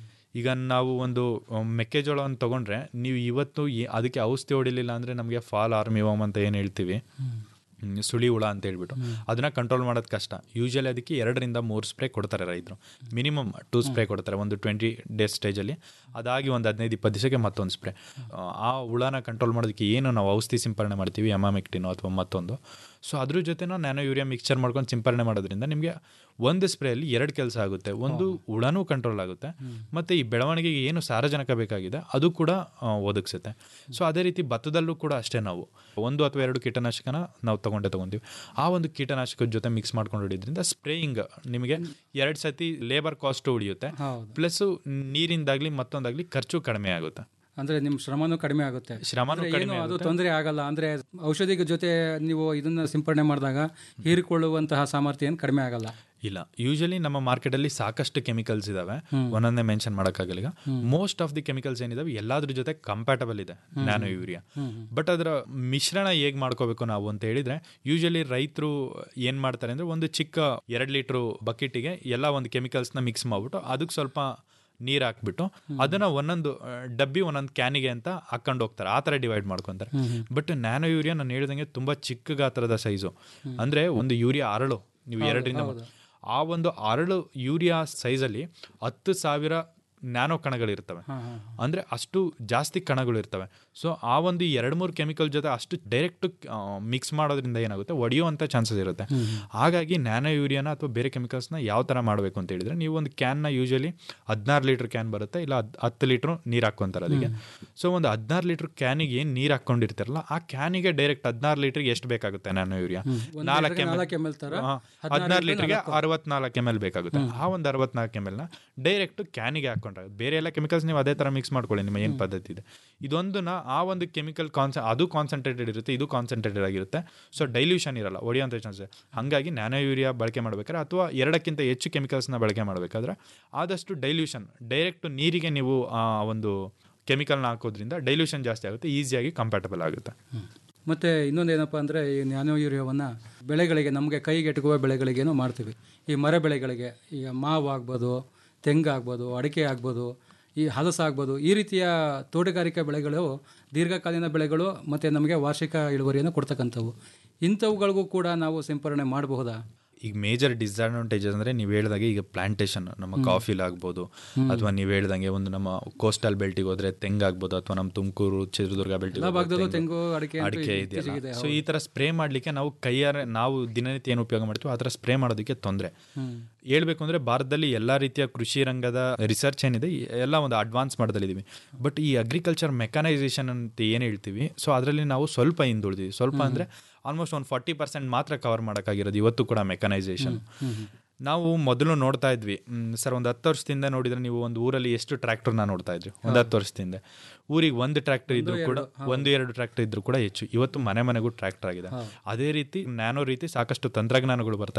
ಈಗ ನಾವು ಒಂದು ಆ, ಮೆಕ್ಕೆಜೋಳವನ್ನು ತಗೊಂಡ್ರೆ ನೀವು ಇವತ್ತು ಈ- ಅದಕ್ಕೆ ಔಷಧಿ ಹೊಡಿಲಿಲ್ಲ ಅಂದರೆ ನಮಗೆ ಫಾಲ್ ಆರ್ಮಿವಮ್ ಅಂತ ಏನು ಹೇಳ್ತೀವಿ ಹ್ಮ್, ಸುಳಿ ಹುಳ ಅಂತ ಹೇಳ್ಬಿಟ್ಟು ಅದನ್ನ ಕಂಟ್ರೋಲ್ ಮಾಡೋದು ಕಷ್ಟ ಯೂಶಲಿ ಅದಕ್ಕೆ ಎರಡರಿಂದ ಮೂರು ಸ್ಪ್ರೇ ಕೊಡ್ತಾರೆ ರೈತರು ಮಿನಿಮಮ್ ಟೂ ಸ್ಪ್ರೇ ಕೊಡ್ತಾರೆ ಒಂದು ಟ್ವೆಂಟಿ ಡೇಸ್ ಸ್ಟೇಜಲ್ಲಿ ಅದಾಗಿ ಒಂದು ಹದಿನೈದು ಇಪ್ಪತ್ತು ದಿವಸಕ್ಕೆ ಮತ್ತೊಂದು ಸ್ಪ್ರೇ ಆ ಹುಳನ ಕಂಟ್ರೋಲ್ ಮಾಡೋದಕ್ಕೆ ಏನು ನಾವು ಔಷಧಿ ಸಿಂಪರಣೆ ಮಾಡ್ತೀವಿ ಎಮಾಮೆಕ್ಟಿನೋ ಅಥವಾ ಮತ್ತೊಂದು ಸೊ ಅದ್ರ ಜೊತೆ ನ್ಯಾನೋ ಯೂರಿಯಾ ಮಿಕ್ಸ್ಚರ್ ಮಾಡ್ಕೊಂಡು ಸಿಂಪರಣೆ ಮಾಡೋದ್ರಿಂದ ನಿಮಗೆ ಒಂದು ಸ್ಪ್ರೇಯಲ್ಲಿ ಎರಡು ಕೆಲಸ ಆಗುತ್ತೆ ಒಂದು ಹುಳನೂ ಕಂಟ್ರೋಲ್ ಆಗುತ್ತೆ ಮತ್ತು ಈ ಬೆಳವಣಿಗೆಗೆ ಏನು ಸಾರಜನಕ ಬೇಕಾಗಿದೆ ಅದು ಕೂಡ ಆ, ಒದಗಿಸುತ್ತೆ ಸೊ ಅದೇ ರೀತಿ ಭತ್ತದಲ್ಲೂ ಕೂಡ ಅಷ್ಟೇ ನಾವು ಒಂದು ಅಥವಾ ಎರಡು ಕೀಟನಾಶಕನ ನಾವು ತಗೊಂಡೇ ತಗೊಂತೀವಿ ಆ ಒಂದು ಕೀಟನಾಶಕದ ಜೊತೆ ಮಿಕ್ಸ್ ಮಾಡ್ಕೊಂಡು ಹೊಡಿಯೋದ್ರಿಂದ ಸ್ಪ್ರೇಯಿಂಗ್ ನಿಮಗೆ ಎರಡು ಸತಿ ಲೇಬರ್ ಕಾಸ್ಟು ಉಳಿಯುತ್ತೆ ಹೌದು. ಪ್ಲಸ್ ನೀರಿಂದಾಗಲಿ ಮತ್ತೊಂದಾಗಲಿ ಖರ್ಚು ಕಡಿಮೆ ಆಗುತ್ತೆ ಅಂದ್ರೆ ನಿಮ್ ಶ್ರಮನೂ ಕಡಿಮೆ ಆಗುತ್ತೆ ಶ್ರಮನೂ ಅಂದ್ರೆ ಕಡಿಮೆ ಏನು ಅದು ಆಗುತ್ತೆ. ತೊಂದರೆ ಆಗಲ್ಲ ಅಂದ್ರೆ ಔಷಧಿಗೆ ಜೊತೆ ನೀವು ಇದನ್ನ ಸಿಂಪಡಣೆ ಮಾಡಿದಾಗ ಹೀರಿಕೊಳ್ಳುವಂತಹ ಸಾಮರ್ಥ್ಯ ಏನು ಕಡಿಮೆ ಆಗಲ್ಲ ಇಲ್ಲ ಯೂಶಲಿ ನಮ್ಮ ಮಾರ್ಕೆಟಲ್ಲಿ ಸಾಕಷ್ಟು ಕೆಮಿಕಲ್ಸ್ ಇದಾವೆ ಒಂದೊಂದೇ ಮೆನ್ಷನ್ ಮಾಡೋಕ್ಕಾಗಲ್ಲ ಈಗ ಮೋಸ್ಟ್ ಆಫ್ ದಿ ಕೆಮಿಕಲ್ಸ್ ಏನಿದಾವೆ ಎಲ್ಲಾದ್ರ ಜೊತೆ ಕಂಪ್ಯಾಟಬಲ್ ಇದೆ ನ್ಯಾನೋ ಯೂರಿಯಾ ಬಟ್ ಅದರ ಮಿಶ್ರಣ ಹೇಗೆ ಮಾಡ್ಕೋಬೇಕು ನಾವು ಅಂತ ಹೇಳಿದ್ರೆ ಯೂಶಲಿ ರೈತರು ಏನು ಮಾಡ್ತಾರೆ ಅಂದ್ರೆ ಒಂದು ಚಿಕ್ಕ ಎರಡು ಲೀಟ್ರು ಬಕೆಟಿಗೆ ಎಲ್ಲ ಒಂದು ಕೆಮಿಕಲ್ಸ್ನ ಮಿಕ್ಸ್ ಮಾಡ್ಬಿಟ್ಟು ಅದಕ್ಕೆ ಸ್ವಲ್ಪ ನೀರು ಹಾಕ್ಬಿಟ್ಟು ಅದನ್ನ ಒಂದೊಂದು ಆ, ಡಬ್ಬಿ ಒಂದೊಂದು ಕ್ಯಾನಿಗೆ ಅಂತ ಹಾಕೊಂಡು ಹೋಗ್ತಾರೆ ಆ ಥರ ಡಿವೈಡ್ ಮಾಡ್ಕೊತಾರೆ ಬಟ್ ನ್ಯಾನೋ ಯೂರಿಯಾ ನಾನು ಹೇಳ್ದಂಗೆ ತುಂಬ ಚಿಕ್ಕ ಗಾತ್ರದ ಸೈಜು ಅಂದ್ರೆ ಒಂದು ಯೂರಿಯಾ ಅರಳು ನೀವು ಎರಡರಿಂದ ಮೂರು. ಆ ಒಂದು ಅರಳು ಯೂರಿಯಾ ಸೈಜಲ್ಲಿ ಹತ್ತು ಸಾವಿರ ನ್ಯಾನೋ ಕಣಗಳಿರ್ತವೆ ಅಂದ್ರೆ ಅಷ್ಟು ಜಾಸ್ತಿ ಕಣಗಳು ಇರ್ತವೆ ಸೊ ಆ ಒಂದು ಎರಡು ಮೂರು ಕೆಮಿಕಲ್ ಜೊತೆ ಅಷ್ಟು ಡೈರೆಕ್ಟ್ ಮಿಕ್ಸ್ ಮಾಡೋದ್ರಿಂದ ಏನಾಗುತ್ತೆ ಒಡೆಯುವಂಥ ಚಾನ್ಸಸ್ ಇರುತ್ತೆ ಹಾಗಾಗಿ ನ್ಯಾನೋ ಯೂರಿಯಾನ ಅಥವಾ ಬೇರೆ ಕೆಮಿಕಲ್ಸ್ನ ಯಾವ ಥರ ಮಾಡಬೇಕು ಅಂತ ಹೇಳಿದ್ರೆ ನೀವು ಒಂದು ಕ್ಯಾನ್ನ ಯೂಶಲಿ ಹದಿನಾರು ಲೀಟರ್ ಕ್ಯಾನ್ ಬರುತ್ತೆ ಇಲ್ಲ ಹದ್- ಹತ್ತು ಲೀಟ್ರ್ ನೀರು ಹಾಕ್ಕೊಂತಾರೆ ಅದಕ್ಕೆ ಸೊ ಒಂದು ಹದಿನಾರು ಲೀಟರ್ ಕ್ಯಾನಿಗೆ ಏನು ನೀರು ಹಾಕ್ಕೊಂಡಿರ್ತಾರಲ್ಲ ಆ ಕ್ಯಾನಿಗೆ ಡೈರೆಕ್ಟ್ ಹದಿನಾರು ಲೀಟ್ರಿಗೆ ಎಷ್ಟು ಬೇಕಾಗುತ್ತೆ ನ್ಯಾನೋ ಯೂರಿಯಾ ಒಂದು ನಾಲ್ಕು ಲೀಟರ್ಗೆ ಎಮ್ ನಾಲ್ಕು ml ತರ, ಹದಿನಾರು ಹದಿನಾರು ಲೀಟರ್ಗೆ ಲೀಟ್ರಿಗೆ ಅರವತ್ನಾಲ್ಕು ಎಮ್ ಎಲ್ ಬೇಕಾಗುತ್ತೆ ಆ ಒಂದು ಅರವತ್ನಾಲ್ಕು ಎಮ್ ಎಲ್ನ ಡೈರೆಕ್ಟ್ ಕ್ಯಾನಿಗೆ ಹಾಕೊಂಡ್ರೆ ಬೇರೆ ಎಲ್ಲ ಕೆಮಿಕಲ್ಸ್ ನೀವು ಅದೇ ಥರ ಮಿಕ್ಸ್ ಮಾಡ್ಕೊಳ್ಳಿ ನಿಮ್ಮ ಏನು ಪದ್ಧತಿ ಇದೆ ಇದೊಂದನ್ನ ಆ ಒಂದು ಕೆಮಿಕಲ್ ಕಾನ್ಸ ಅದು ಕಾನ್ಸಂಟ್ರೇಟೆಡ್ ಇರುತ್ತೆ ಇದು ಕಾನ್ಸಂಟ್ರೇಟೆಡ್ ಆಗಿರುತ್ತೆ ಸೊ ಡೈಲ್ಯೂಷನ್ ಇರಲ್ಲ ಹೊಡೆಯುವಂಥ ಚಾನ್ಸ್ ಹಾಗಾಗಿ ನ್ಯಾನೋ ಯೂರಿಯಾ ಬಳಕೆ ಮಾಡ್ಬೇಕಾದ್ರೆ ಅಥವಾ ಎರಡಕ್ಕಿಂತ ಹೆಚ್ಚು ಕೆಮಿಕಲ್ಸ್ನ ಬಳಕೆ ಮಾಡಬೇಕಾದ್ರೆ ಆದಷ್ಟು ಡೈಲ್ಯೂಷನ್ ಡೈರೆಕ್ಟ್ ನೀರಿಗೆ ನೀವು ಆ ಒಂದು ಕೆಮಿಕಲ್ನ ಹಾಕೋದ್ರಿಂದ ಡೈಲ್ಯೂಷನ್ ಜಾಸ್ತಿ ಆಗುತ್ತೆ ಈಸಿಯಾಗಿ ಕಂಪ್ಯಾಟಬಲ್ ಆಗುತ್ತೆ ಮತ್ತೆ ಇನ್ನೊಂದೇನಪ್ಪ ಅಂದರೆ ಈ ನ್ಯಾನೋ ಯೂರಿಯಾವನ್ನು ಬೆಳೆಗಳಿಗೆ ನಮಗೆ ಕೈಗೆಟುಕುವ ಬೆಳೆಗಳಿಗೇನೋ ಮಾಡ್ತೀವಿ ಈ ಮರ ಬೆಳೆಗಳಿಗೆ ಈಗ ಮಾವು ಆಗ್ಬೋದು ತೆಂಗು ಆಗ್ಬೋದು ಅಡಿಕೆ ಆಗ್ಬೋದು ಈ ಹಲಸು ಆಗ್ಬೋದು ಈ ರೀತಿಯ ತೋಟಗಾರಿಕಾ ಬೆಳೆಗಳು ದೀರ್ಘಕಾಲೀನ ಬೆಳೆಗಳು ಮತ್ತು ನಮಗೆ ವಾರ್ಷಿಕ ಇಳುವರಿಯನ್ನು ಕೊಡ್ತಕ್ಕಂಥವು ಇಂಥವುಗಳಿಗೂ ಕೂಡ ನಾವು ಸಿಂಪರಣೆ ಮಾಡಬಹುದಾ ಈಗ ಮೇಜರ್ ಡಿಸ್ಅಡ್ವಾಂಟೇಜಸ್ ಅಂದ್ರೆ ನೀವು ಹೇಳ್ದಾಗೆ ಈಗ ಪ್ಲಾಂಟೇಶನ್ ನಮ್ಮ ಕಾಫಿಲ್ ಆಗ್ಬೋದು ಅಥವಾ ನೀವು ಹೇಳ್ದಂಗೆ ಒಂದು ನಮ್ಮ ಕೋಸ್ಟಲ್ ಬೆಲ್ಟಿಗೆ ಹೋದ್ರೆ ತೆಂಗು ಆಗ್ಬೋದು ಅಥವಾ ನಮ್ಮ ತುಮಕೂರು ಚಿತ್ರದುರ್ಗ ಬೆಲ್ಟಿಗೆ ಎಲ್ಲ ಹೋದ್ರೆ ಭಾಗದಲ್ಲೂ ತೆಂಗು, ತೆಂಗು, ಅಡಿಕೆ ಅಂತೂ ಅಡಿಕೆ ಇತ್ತೀಚೆಗಿದೆ, ಇದೆಯಲ್ಲ ಸೊ ಈ ತರ ಸ್ಪ್ರೇ ಮಾಡ್ಲಿಕ್ಕೆ ನಾವು ಕೈಯಾರೆ ನಾವು ದಿನನಿತ್ಯ ಏನು ಉಪಯೋಗ ಮಾಡ್ತೀವಿ ಆ ಥರ ಸ್ಪ್ರೇ ಮಾಡೋದಕ್ಕೆ ತೊಂದರೆ ಹೇಳ್ಬೇಕು ಅಂದ್ರೆ ಭಾರತದಲ್ಲಿ ಎಲ್ಲಾ ರೀತಿಯ ಕೃಷಿ ರಂಗದ ರಿಸರ್ಚ್ ಏನಿದೆ ಎಲ್ಲ ಒಂದು ಅಡ್ವಾನ್ಸ್ ಮಾಡದಲ್ಲಿದ್ದೀವಿ ಬಟ್ ಈ ಅಗ್ರಿಕಲ್ಚರ್ ಮೆಕನೈಸೇಷನ್ ಅಂತ ಏನು ಹೇಳ್ತೀವಿ ಸೊ ಅದರಲ್ಲಿ ನಾವು ಸ್ವಲ್ಪ ಹಿಂದುಳಿದೀವಿ ಸ್ವಲ್ಪ ಅಂದ್ರೆ ಆಲ್ಮೋಸ್ಟ್ ಒಂದು ಫಾರ್ಟಿ ಪರ್ಸೆಂಟ್ ಮಾತ್ರ ಕವರ್ ಮಾಡೋಕ್ಕಾಗಿರೋದು ಇವತ್ತು ಕೂಡ ಮೆಕನೈಸೇಷನ್ ನಾವು ಮೊದಲು ನೋಡ್ತಾ ಇದ್ವಿ ಸರ್ ಒಂದು ಹತ್ತು ವರ್ಷದಿಂದ ನೋಡಿದ್ರೆ ನೀವು ಒಂದು ಊರಲ್ಲಿ ಎಷ್ಟು ಟ್ರ್ಯಾಕ್ಟರ್ನ ನೋಡ್ತಾ ಇದ್ರಿ ಒಂದು ಹತ್ತು ವರ್ಷದಿಂದ ಊರಿಗೆ ಒಂದು ಟ್ರ್ಯಾಕ್ಟರ್ ಇದ್ರು ಕೂಡ ಒಂದು ಎರಡು ಟ್ರ್ಯಾಕ್ಟರ್ ಇದ್ರು ಕೂಡ ಹೆಚ್ಚು ಇವತ್ತು ಮನೆ ಮನೆಗೂ ಟ್ರ್ಯಾಕ್ಟರ್ ಆಗಿದೆ ಅದೇ ರೀತಿ ನ್ಯಾನೋ ರೀತಿ ಸಾಕಷ್ಟು ತಂತ್ರಜ್ಞಾನಗಳು ಬರ್ತಾ ಇದಾವೆ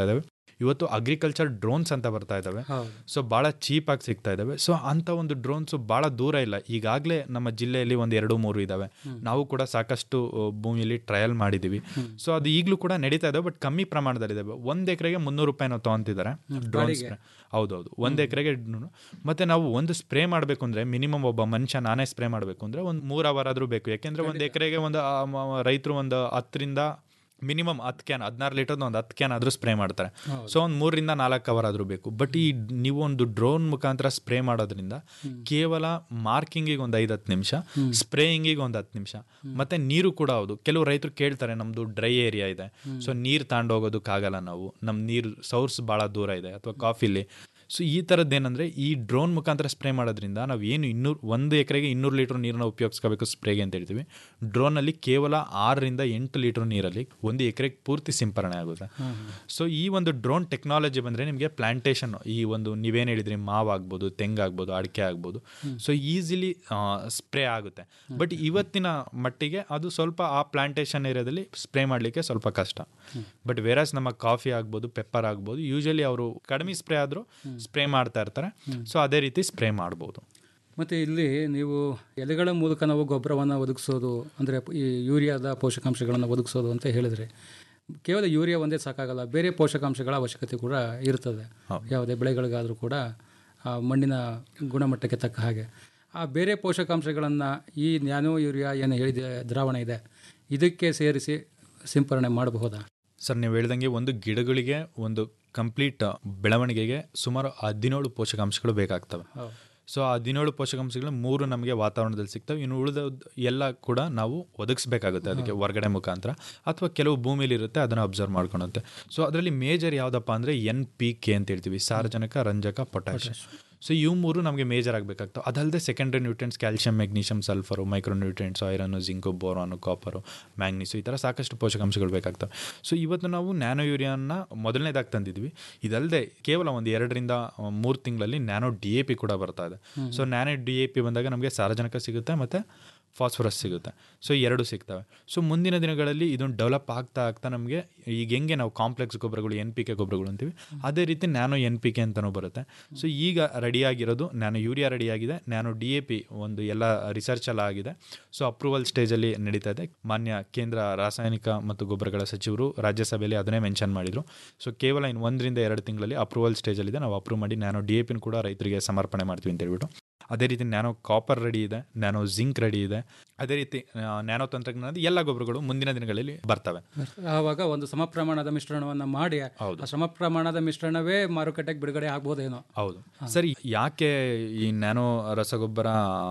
ಇವತ್ತು ಅಗ್ರಿಕಲ್ಚರ್ ಡ್ರೋನ್ಸ್ ಅಂತ ಬರ್ತಾ ಇದ್ದಾವೆ ಸೊ ಭಾಳ ಚೀಪಾಗಿ ಸಿಗ್ತಾ ಇದ್ದಾವೆ ಸೊ ಅಂಥ ಒಂದು ಡ್ರೋನ್ಸು ಭಾಳ ದೂರ ಇಲ್ಲ ಈಗಾಗಲೇ ನಮ್ಮ ಜಿಲ್ಲೆಯಲ್ಲಿ ಒಂದು ಎರಡು ಮೂರು ಇದ್ದಾವೆ ನಾವು ಕೂಡ ಸಾಕಷ್ಟು ಆ, ಭೂಮಿಯಲ್ಲಿ ಟ್ರಯಲ್ ಮಾಡಿದ್ದೀವಿ ಸೊ ಅದು ಈಗಲೂ ಕೂಡ ನಡೀತಾ ಇದ್ದಾವೆ ಬಟ್ ಕಮ್ಮಿ ಪ್ರಮಾಣದಲ್ಲಿದ್ದಾವೆ ಒಂದು ಎಕರೆಗೆ ಮುನ್ನೂರು ರೂಪಾಯಿ ನಾವು ತೊಗೊಂತಿದ್ದಾರೆ ಡ್ರೋನ್ ಬಾಡಿಗೆ. ಸ್ಪ್ರೇ ಹೌದೌದು ಒಂದು ಎಕರೆಗೆ ಮತ್ತೆ ನಾವು ಒಂದು ಸ್ಪ್ರೇ ಮಾಡಬೇಕು ಅಂದರೆ ಮಿನಿಮಮ್ ಒಬ್ಬ ಮನುಷ್ಯ ನಾನೇ ಸ್ಪ್ರೇ ಮಾಡಬೇಕು ಅಂದರೆ ಒಂದು ಮೂರು ಅವರ್ ಆದರೂ ಬೇಕು ಯಾಕೆಂದರೆ ಒಂದು ಎಕರೆಗೆ ಒಂದು ಆ, ಮ- ರೈತರು ಒಂದು ಹತ್ತರಿಂದ ಮಿನಿಮಮ್ ಹತ್ತು ಕ್ಯಾನ್ ಹದಿನಾರು ಲೀಟರ್ದು ಒಂದು ಹತ್ತು ಕ್ಯಾನ್ ಆದರೂ ಸ್ಪ್ರೇ ಮಾಡ್ತಾರೆ ಸೊ ಒಂದು ಮೂರರಿಂದ ನಾಲ್ಕು ಅವರ್ ಆದರೂ ಬೇಕು ಬಟ್ ಈ ನೀವು ಒಂದು ಡ್ರೋನ್ ಮುಖಾಂತರ ಸ್ಪ್ರೇ ಮಾಡೋದ್ರಿಂದ ಕೇವಲ ಮಾರ್ಕಿಂಗಿಗೆ ಒಂದು ಐದು ಹತ್ತು ನಿಮಿಷ ಸ್ಪ್ರೇಯಿಂಗಿಗೆ ಒಂದು ಹತ್ತು ನಿಮಿಷ ಮತ್ತೆ ನೀರು ಕೂಡ ಹೌದು ಕೆಲವು ರೈತರು ಕೇಳ್ತಾರೆ ನಮ್ಮದು ಡ್ರೈ ಏರಿಯಾ ಇದೆ ಸೊ ನೀರು ತಾಂಡೋಗೋದಕ್ಕಾಗಲ್ಲ ನಾವು ನಮ್ಮ ನೀರು ಸೋರ್ಸ್ ಭಾಳ ದೂರ ಇದೆ ಅಥವಾ ಕಾಫಿಲಿ ಸೊ ಈ ಥರದ್ದು ಏನಂದರೆ ಈ ಡ್ರೋನ್ ಮುಖಾಂತರ ಸ್ಪ್ರೇ ಮಾಡೋದ್ರಿಂದ ನಾವು ಏನು ಇನ್ನೂರು ಒಂದು ಎಕರೆಗೆ ಇನ್ನೂರು ಲೀಟ್ರ್ ನೀರನ್ನ ಉಪಯೋಗಿಸ್ಕೋಬೇಕು ಸ್ಪ್ರೇಗೆ ಅಂತ ಹೇಳ್ತೀವಿ ಡ್ರೋನಲ್ಲಿ ಕೇವಲ ಆರರಿಂದ ಎಂಟು ಲೀಟ್ರ್ ನೀರಲ್ಲಿ ಒಂದು ಎಕರೆಗೆ ಪೂರ್ತಿ ಸಿಂಪರಣೆ ಆಗುತ್ತೆ ಸೊ ಈ ಒಂದು ಡ್ರೋನ್ ಟೆಕ್ನಾಲಜಿ ಬಂದರೆ ನಿಮಗೆ ಪ್ಲಾಂಟೇಶನ್ ಈ ಒಂದು ನೀವೇನು ಹೇಳಿದ್ರಿ ಮಾವು ಆಗ್ಬೋದು ತೆಂಗಾಗ್ಬೋದು ಅಡಿಕೆ ಆಗ್ಬೋದು ಸೊ ಈಸಿಲಿ ಸ್ಪ್ರೇ ಆಗುತ್ತೆ ಬಟ್ ಇವತ್ತಿನ ಮಟ್ಟಿಗೆ ಅದು ಸ್ವಲ್ಪ ಆ ಪ್ಲಾಂಟೇಶನ್ ಏರಿಯಾದಲ್ಲಿ ಸ್ಪ್ರೇ ಮಾಡಲಿಕ್ಕೆ ಸ್ವಲ್ಪ ಕಷ್ಟ ಬಟ್ ವೇರಾಸ್ ನಮ್ಮ ಕಾಫಿ ಆಗ್ಬೋದು ಪೆಪ್ಪರ್ ಆಗ್ಬೋದು ಯೂಶಲಿ ಅವರು ಕಡಿಮೆ ಸ್ಪ್ರೇ ಆದರೂ ಸ್ಪ್ರೇ ಮಾಡ್ತಾ ಇರ್ತಾರೆ ಸೊ ಅದೇ ರೀತಿ ಸ್ಪ್ರೇ ಮಾಡ್ಬೋದು ಮತ್ತು ಇಲ್ಲಿ ನೀವು ಎಲೆಗಳ ಮೂಲಕ ನಾವು ಗೊಬ್ಬರವನ್ನು ಒದಗಿಸೋದು ಅಂದರೆ ಈ ಯೂರಿಯಾದ ಪೋಷಕಾಂಶಗಳನ್ನು ಒದಗಿಸೋದು ಅಂತ ಹೇಳಿದರೆ ಕೇವಲ ಯೂರಿಯಾ ಒಂದೇ ಸಾಕಾಗಲ್ಲ ಬೇರೆ ಪೋಷಕಾಂಶಗಳ ಅವಶ್ಯಕತೆ ಕೂಡ ಇರ್ತದೆ ಯಾವುದೇ ಬೆಳೆಗಳಿಗಾದರೂ ಕೂಡ ಆ ಮಣ್ಣಿನ ಗುಣಮಟ್ಟಕ್ಕೆ ತಕ್ಕ ಹಾಗೆ ಆ ಬೇರೆ ಪೋಷಕಾಂಶಗಳನ್ನು ಈ ನ್ಯಾನೋ ಯೂರಿಯಾ ಏನು ಹೇಳಿದೆ ದ್ರಾವಣ ಇದೆ ಇದಕ್ಕೆ ಸೇರಿಸಿ ಸಿಂಪರಣೆ ಮಾಡಬಹುದಾ ಸರ್ ನೀವು ಹೇಳ್ದಂಗೆ ಒಂದು ಗಿಡಗಳಿಗೆ ಒಂದು ಕಂಪ್ಲೀಟ್ ಬೆಳವಣಿಗೆಗೆ ಸುಮಾರು ಹದಿನೇಳು ಪೋಷಕಾಂಶಗಳು ಬೇಕಾಗ್ತವೆ ಸೊ ಆ ಹದಿನೇಳು ಪೋಷಕಾಂಶಗಳು ಮೂರು ನಮಗೆ ವಾತಾವರಣದಲ್ಲಿ ಸಿಗ್ತವೆ ಇನ್ನು ಉಳಿದ ಎಲ್ಲ ಕೂಡ ನಾವು ಒದಗಿಸ್ಬೇಕಾಗುತ್ತೆ ಅದಕ್ಕೆ ಹೊರಗಡೆ ಮುಖಾಂತರ ಅಥವಾ ಕೆಲವು ಭೂಮಿಲಿ ಇರುತ್ತೆ ಅದನ್ನು ಅಬ್ಸರ್ವ್ ಮಾಡ್ಕೊಳುತ್ತೆ ಸೊ ಅದರಲ್ಲಿ ಮೇಜರ್ ಯಾವುದಪ್ಪ ಅಂದರೆ ಎನ್ ಪಿ ಕೆ ಅಂತ ಹೇಳ್ತೀವಿ ಸಾರಜನಕ ರಂಜಕ ಪೊಟ್ಯಾಶ್ ಸೊ ಇವು ಮೂರು ನಮಗೆ ಮೇಜರ್ ಆಗಬೇಕಾಗ್ತವೆ ಅದಲ್ಲದೆ secondary nutrients calcium magnesium sulphur micro nutrients iron zinc boron copper manganese ಈ ಥರ ಸಾಕಷ್ಟು ಪೋಷಕಾಂಶಗಳು ಬೇಕಾಗ್ತವೆ ಸೊ ಇವತ್ತು ನಾವು ನ್ಯಾನೋ ಯೂರಿಯಾನ ಮೊದಲನೇದಾಗಿ ತಂದಿದ್ವಿ ಇದಲ್ಲದೆ ಕೇವಲ ಒಂದು ಎರಡರಿಂದ ಮೂರು ತಿಂಗಳಲ್ಲಿ ನ್ಯಾನೋ ಡಿ ಎ ಪಿ ಕೂಡ ಬರ್ತಾ ಇದೆ so nano D A P ಬಂದಾಗ ನಮಗೆ ಸಾರಜನಕ ಸಿಗುತ್ತೆ ಮತ್ತು ಫಾಸ್ಫರಸ್ ಸಿಗುತ್ತೆ ಸೊ ಎರಡು ಸಿಗ್ತವೆ ಸೊ ಮುಂದಿನ ದಿನಗಳಲ್ಲಿ ಇದೊಂದು ಡೆವಲಪ್ ಆಗ್ತಾ ಆಗ್ತಾ ನಮಗೆ ಈಗ ಹೆಂಗೆ ನಾವು ಕಾಂಪ್ಲೆಕ್ಸ್ ಗೊಬ್ಬರಗಳು ಎನ್ ಪಿ ಕೆ ಗೊಬ್ಬರಗಳು ಅಂತೀವಿ ಅದೇ ರೀತಿ ನ್ಯಾನೋ ಎನ್ ಪಿ ಕೆ ಅಂತಲೂ ಬರುತ್ತೆ ಸೊ ಈಗ ರೆಡಿಯಾಗಿರೋದು ನ್ಯಾನೋ ಯೂರಿಯಾ ರೆಡಿಯಾಗಿದೆ ನ್ಯಾನೋ ಡಿ ಎ ಪಿ ಒಂದು ಎಲ್ಲ ರಿಸರ್ಚ್ ಎಲ್ಲ ಆಗಿದೆ ಸೊ ಅಪ್ರೂವಲ್ ಸ್ಟೇಜಲ್ಲಿ ನಡೀತಾ ಇದೆ ಮಾನ್ಯ ಕೇಂದ್ರ ರಾಸಾಯನಿಕ ಮತ್ತು ಗೊಬ್ಬರಗಳ ಸಚಿವರು ರಾಜ್ಯಸಭೆಯಲ್ಲಿ ಅದನ್ನೇ ಮೆನ್ಷನ್ ಮಾಡಿದರು ಸೊ ಕೇವಲ ಇನ್ನು ಒಂದರಿಂದ ಎರಡು ತಿಂಗಳಲ್ಲಿ ಅಪ್ರೂವಲ್ ಸ್ಟೇಜಲ್ಲಿದೆ ನಾವು ಅಪ್ರೂವ್ ಮಾಡಿ ನ್ಯಾನೋ ಡಿ ಎ ಪಿನ ಕೂಡ ರೈತರಿಗೆ ಸಮರ್ಪಣೆ ಮಾಡ್ತೀವಿ ಅಂತ ಹೇಳ್ಬಿಟ್ಟು ಅದೇ ರೀತಿ ನ್ಯಾನೋ ಕಾಪರ್ ರೆಡಿ ಇದೆ ನ್ಯಾನೋ ಜಿಂಕ್ ರೆಡಿ ಇದೆ ಅದೇ ರೀತಿ ಆ, ನ್ಯಾನೋ ತಂತ್ರಜ್ಞಾನದ ಎಲ್ಲ ಗೊಬ್ಬರಗಳು ಮುಂದಿನ ದಿನಗಳಲ್ಲಿ ಬರ್ತವೆ ಆವಾಗ ಒಂದು ಸಮ ಪ್ರಮಾಣದ ಮಿಶ್ರಣವನ್ನು ಮಾಡಿ ಆ ಸಮ ಪ್ರಮಾಣದ ಮಿಶ್ರಣವೇ ಮಾರುಕಟ್ಟೆಗೆ ಬಿಡುಗಡೆ ಆಗ್ಬೋದೇನೋ ಹೌದು ಸರಿ ಯಾಕೆ ಈ ನ್ಯಾನೋ ರಸಗೊಬ್ಬರ